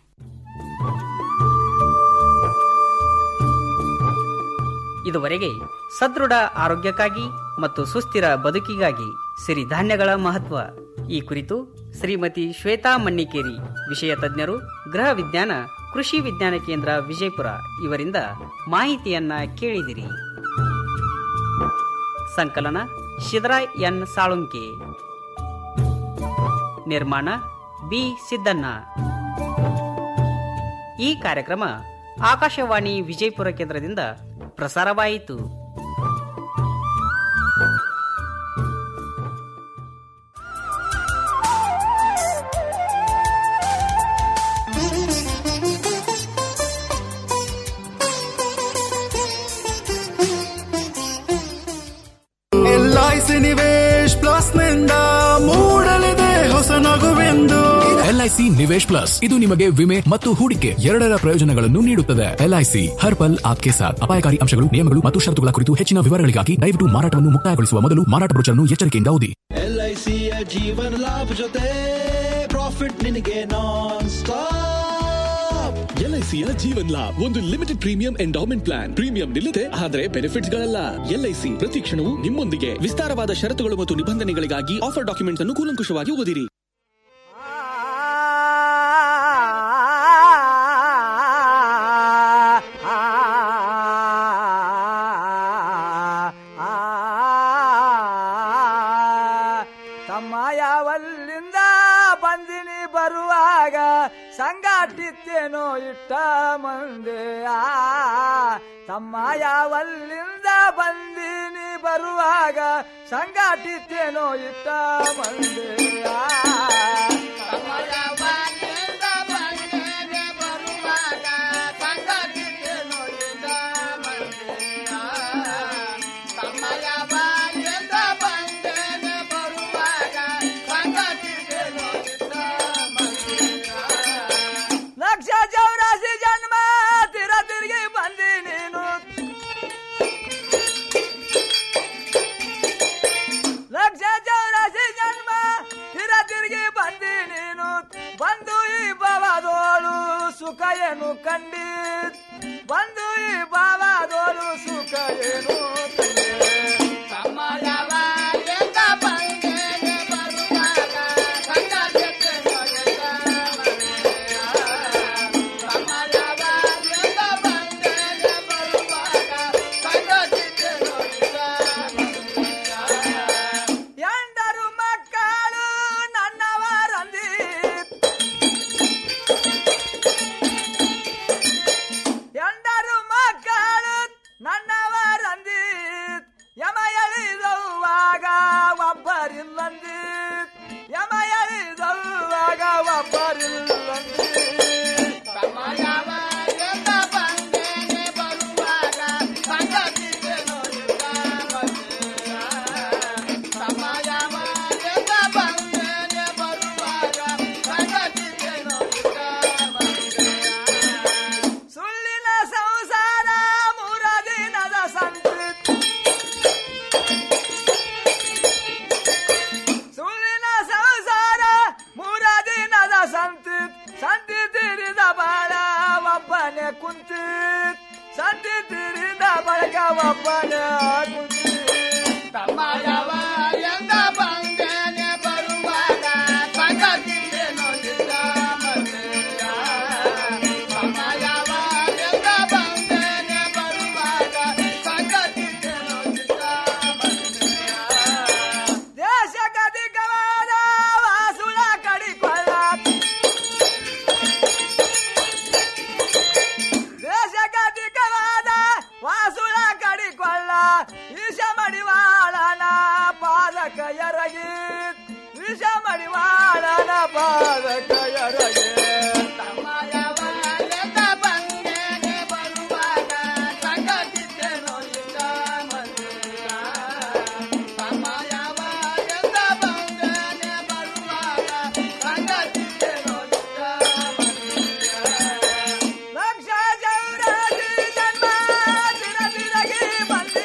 ಇದುವರೆಗೆ ಸದೃಢ ಆರೋಗ್ಯಕ್ಕಾಗಿ ಮತ್ತು ಸುಸ್ಥಿರ ಬದುಕಿಗಾಗಿ ಸಿರಿಧಾನ್ಯಗಳ ಮಹತ್ವ ಈ ಕುರಿತು ಶ್ರೀಮತಿ ಶ್ವೇತಾ ಮಣ್ಣಿಕೇರಿ ವಿಷಯ ತಜ್ಞರು ಗೃಹ ವಿಜ್ಞಾನ ಕೃಷಿ ವಿಜ್ಞಾನ ಕೇಂದ್ರ ವಿಜಯಪುರ ಇವರಿಂದ ಮಾಹಿತಿಯನ್ನ ಕೇಳಿದಿರಿ ಸಂಕಲನ ಶಿದರಾಯ್ ಎನ್ ಸಾಳುಂಕೆ ನಿರ್ಮಾಣ ಬಿ ಸಿದ್ದಣ್ಣ ಈ ಕಾರ್ಯಕ್ರಮ ಆಕಾಶವಾಣಿ ವಿಜಯಪುರ ಕೇಂದ್ರದಿಂದ ಪ್ರಸಾರವಾಯಿತು ಎಲ್ಐಸಿ ನಿವೇಶ್ ಪ್ಲಸ್ ನಿಂದ ಮೂಡಲಿದೆ ಹೊಸ ನಗುವೆಂದು ಎಲ್ಐಸಿ ನಿವೇಶ್ ಪ್ಲಸ್ ಇದು ನಿಮಗೆ ವಿಮೆ ಮತ್ತು ಹೂಡಿಕೆ ಎರಡರ ಪ್ರಯೋಜನಗಳನ್ನು ನೀಡುತ್ತದೆ ಎಲ್ಐಸಿ ಹರ್ ಪಲ್ ಆಪ್ಕೆ ಸಾಥ್ ಅಪಾಯಕಾರಿ ಅಂಶಗಳು ನಿಯಮಗಳು ಮತ್ತು ಷರತ್ತುಗಳ ಕುರಿತು ಹೆಚ್ಚಿನ ವಿವರಗಳಿಗಾಗಿ ದಯವಿಟ್ಟು ಮಾರಾಟವನ್ನು ಮುಕ್ತಾಯಗೊಳಿಸುವ ಮೊದಲು ಮಾರಾಟ ಬ್ರೋಚರ್ನ್ನು ಎಚ್ಚರಿಕೆಯಿಂದ ಓದಿ ಎಲ್ಐಸಿಯ ಜೀವನ ಲಾಭ ಜೊತೆ ಪ್ರಾಫಿಟ್ ನಿನಗೆ ನಾನ್ ಸ್ಟಾಪ್ ಎಲ್ಐಸಿಯ ಜೀವನ್ ಲಾಭ್ ಒಂದು limited premium endowment plan premium ನಿಲ್ಲದೆ ಆದರೆ ಬೆನಿಫಿಟ್ಸ್ ಗಳಲ್ಲ ಎಲ್ಐಸಿ ಪ್ರತಿ ಕ್ಷಣವೂ ನಿಮ್ಮೊಂದಿಗೆ ವಿಸ್ತಾರವಾದ ಷರತ್ತುಗಳು ಮತ್ತು ನಿಬಂಧನೆಗಳಿಗಾಗಿ ಆಫರ್ ಡಾಕ್ಯುಮೆಂಟ್ಸ್ ಅನ್ನು ಕೂಲಂಕುಷವಾಗಿ ಓದಿರಿ ತಮ್ಮ ಯಾವಲ್ಲಿಂದ ಬಂದಿನಿ ಬರುವಾಗ ಸಂಗಾಟಿತ್ತೇನೋ ಇಟ್ಟ ಮಂದೆ ಆ ತಮ್ಮ ಯಾವಲ್ಲಿಂದ ಬಂದಿನಿ ಬರುವಾಗ ಸಂಗಾಟಿತ್ತೇನೋ ಇಟ್ಟ ಮಂದೆ ಆ ತಮ್ಮ ಯಾವಲ್ಲಿಂದ ಬಂದಿನಿ ಬರುವಾಗ ಸಂಗಾಟಿತ್ತೇನೋ ಇಟ್ಟ ಮಂದೆ ಆ ತಮ್ಮ ಯಾವಲ್ಲಿಂದ ಬಂದಿನಿ ಬರುವಾಗ ಸಂಗಾಟಿತ್ತೇನೋ ಇಟ್ಟ ಮಂದೆ ಆ ಲಕ್ಷ ಚೌರ ತಿರುಗಿ ಬಂದಿ ನೀನು ಬಂದು ಈ ಭವದೋಳು ಸುಖ ಏನು ಕಂಡಿ ಬಂದು ಈ ಭವದೋಳು ಸುಖ ಏನು ಎಂದರು ಮಕ್ಕಳು ನನ್ನವರಂದಿ ಎಂದರು ಮಕ್ಕಳು ನನ್ನವರಂದಿ ಯಮ ಎಳಿದವಾಗ ಒಬ್ಬರಿಲ್ಲಂದಿ ಯಮ ಎಳಿದವಾಗ ಒಬ್ಬರಿಲ್ಲಂದಿ ಸುಳ್ಳಿನ ಸಂಸಾರ ಮೂರ ದಿನದ ಸಂತ ಸುಳ್ಳಿನ ಸಂಸಾರ ಮೂರ ದಿನದ ಸಂತಿ ಸಂತಿ ತಿರಿದ ಬಾಳ ಒಬ್ಬನೇ ಕುಂತಿ ಸಂತಿ ತಿರಿದ ಬಳಗ ಒಬ್ಬನೇ ಕುಂತಿ ತಮ್ಮಯವ ಎಂದ ಬಂದೇನೆ ಬರುವಾಗ ಸಂಗತಿಗೆ ನೋಡಿದ ಮನೆಯ ತಮ್ಮಯವ ಎಂದ ಬಂದೇನೆ ಬರುವಾಗ ಸಂಗತಿಗೆ ನೋಡಿದ ಮನೆಯ ದೇಶ ಗದಿಗವಾದ ವಾಸುಳ ಕಡಿಕೊಳ್ಳ ದೇಶ ಗದಿಗವಾದ ವಾಸುಳ ಕಡಿಕೊಳ್ಳ ಈಶ ಮಡಿವಾಳನ ಪಾದಕ ಎರಗಿ ಈಶ ಮಡಿವಾಳನ ಪಾದಕ ಎರಗಿ ತಮ್ಮಯವ ಎಂದ ಬಂದೇನೆ ಬರುವಾಗ ಸಂಗತಿಗೆ ನೋಡಿದ ಮನೆಯ ತಮ್ಮಯವ ಎಂದ ಬಂದೇನೆ ಬರುವಾಗ ಸಂಗತಿಗೆ ನೋಡಿದ ಲಕ್ಷ ಜೌರಾಜಿ ಜನ್ಮ ದಿನ ದಿನಗೆ ಬಂದಿ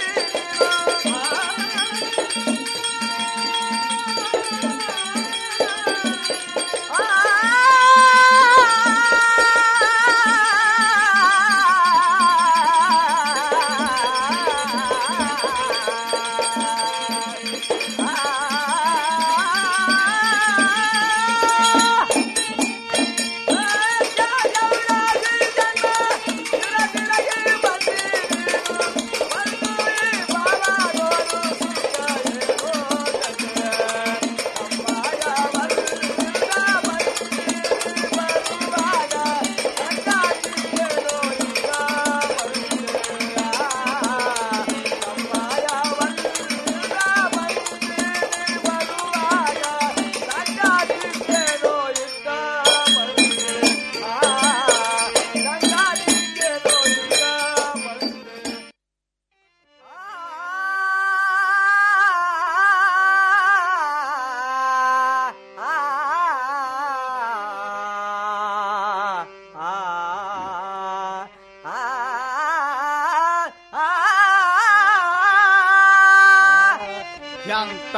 ಎಂತ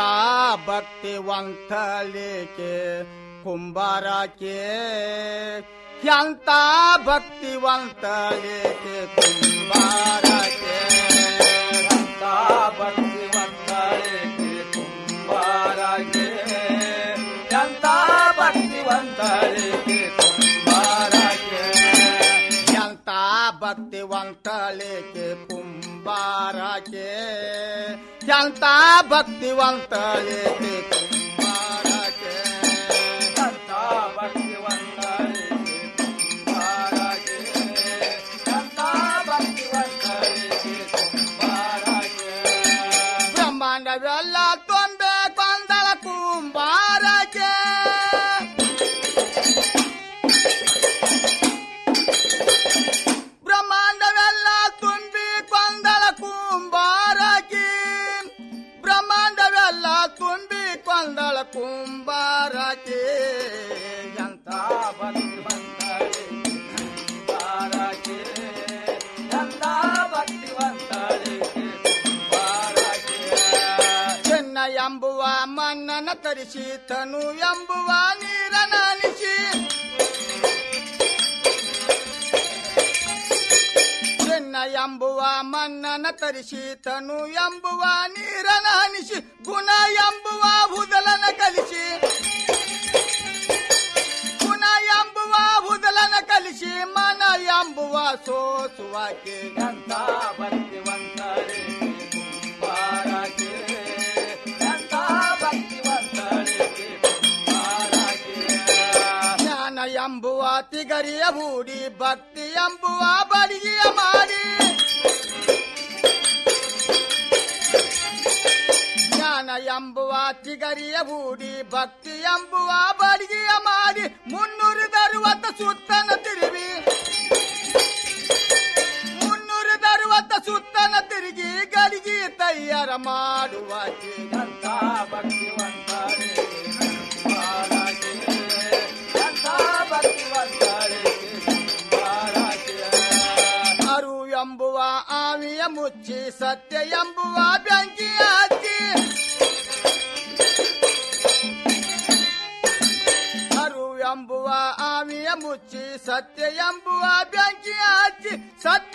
ಭಕ್ತಿವಂತಲಿಕೆ ಕುಂಬಾರಕ್ಕೆ ಎಂತ ಭಕ್ತಿವಂತಲಿಕೆ ಕುಂಬಾರಕ್ಕೆ ಎಂತ ಭಕ್ತಿವಂತಲಿಕೆ ಕುಂಬಾರಕ್ಕೆ ಎಂತ ಭಕ್ತಿವಂತಲಿಕೆ ಕುಂಬಾರಕ್ಕೆ ಎಂತ ಭಕ್ತಿವಂತಲಿಕೆ ಕುಂಬಾರಕ್ಕೆ ಎಂತ ಭಕ್ತಿವಂತಲಿಕೆ ಕುಂಬಾರಕ್ಕೆ ಎಂತ ಭಕ್ತಿವಂತಲಿಕೆ ಕುಂಬಾರಕ್ಕೆ ಎಂತ ಭಕ್ತಿವಂತಲಿಕೆ ಕುಂಬಾರಕ್ಕೆ ಬ್ರಹ್ಮಾಂಡವೆಲ್ಲ ತೊಂದೆ ಕೊಂದಳ ಕುಂಬಾರಕ್ಕೆ ಬ್ರಹ್ಮಾಂಡವೆಲ್ಲ ತುಂಬಿ ಕೊಂದಳ ಕುಂಬಾರಕ್ಕೆ ಬ್ರಹ್ಮಾಂಡವೆಲ್ಲ ತುಂಬಿ ಕೊಂದಳ ಕುಂಬಾರಕ್ಕೆ ಎಂತ ಭಕ್ತಿವಂತಳೆ ಕುಂಬಾರಕ್ಕೆ ಎಂತ ಭಕ್ತಿವಂತಳೆ ಕುಂಬಾರಕ್ಕೆ ಚಿನ್ನ ಎಂಬುವ ಮನ್ನನ ತರಿಸಿ ತನು ಎಂಬುವ ನೀರನಾಲಿಸಿ ಚೆನ್ನ ಎಂಬುವ ಮನ್ನನ ತರಿಸಿ ತನು ಎಂಬುವ ನೀರನಾನಿಸಿ ಗುಣ ಎಂಬುವ ಹುದಲನ ಕಲಿಸಿ ಗುಣ ಎಂಬುವ ಹುದಲನ ಕಲಿಸಿ ಮನ ಎಂಬುವ ಸೋಸುವಾಕೆ ಅಂತ ಭಕ್ತಿವಂತರೇ ಕುಂಬಾರಕೆ ಅಂತ ಭಕ್ತಿವಂತರೇ ಜ್ಞಾನ ಎಂಬುವ ತಿಗರಿಯ ಹೂಡಿ ಭಕ್ತಿ ಎಂಬುವ ಬಡಿಗೆಯ ಮಾಡಿ ಜ್ಞಾನ ಎಂಬುವ ತಿಗರಿಯ ಹೂಡಿ ಭಕ್ತಿ ಎಂಬುವ ಬಡಿಗೆಯ ಮಾಡಿ ಮುನ್ನೂರದರುವತ್ತ ಸುತ್ತನ ತಿರುವಿ ಮುನ್ನೂರದರುವತ್ತ ಸುತ್ತನ ತಿರುಗಿ ಗಡಿಗೆ ತಯ್ಯಾರ ಮಾಡುವ ಅಂತ ಭಕ್ತಿವಂತರೇ ಅರು ಎಂಬುವ ಆವಿಯ ಮುಚ್ಚಿ ಸತ್ಯ ಎಂಬುವ ಬೆಂಕಿಯ ಹಚ್ಚಿ ಅರು ಎಂಬುವ ಆವಿಯ ಮುಚ್ಚಿ ಸತ್ಯ ಎಂಬುವ ಬೆಂಕಿಯ ಹಚ್ಚಿ ಸತ್ಯ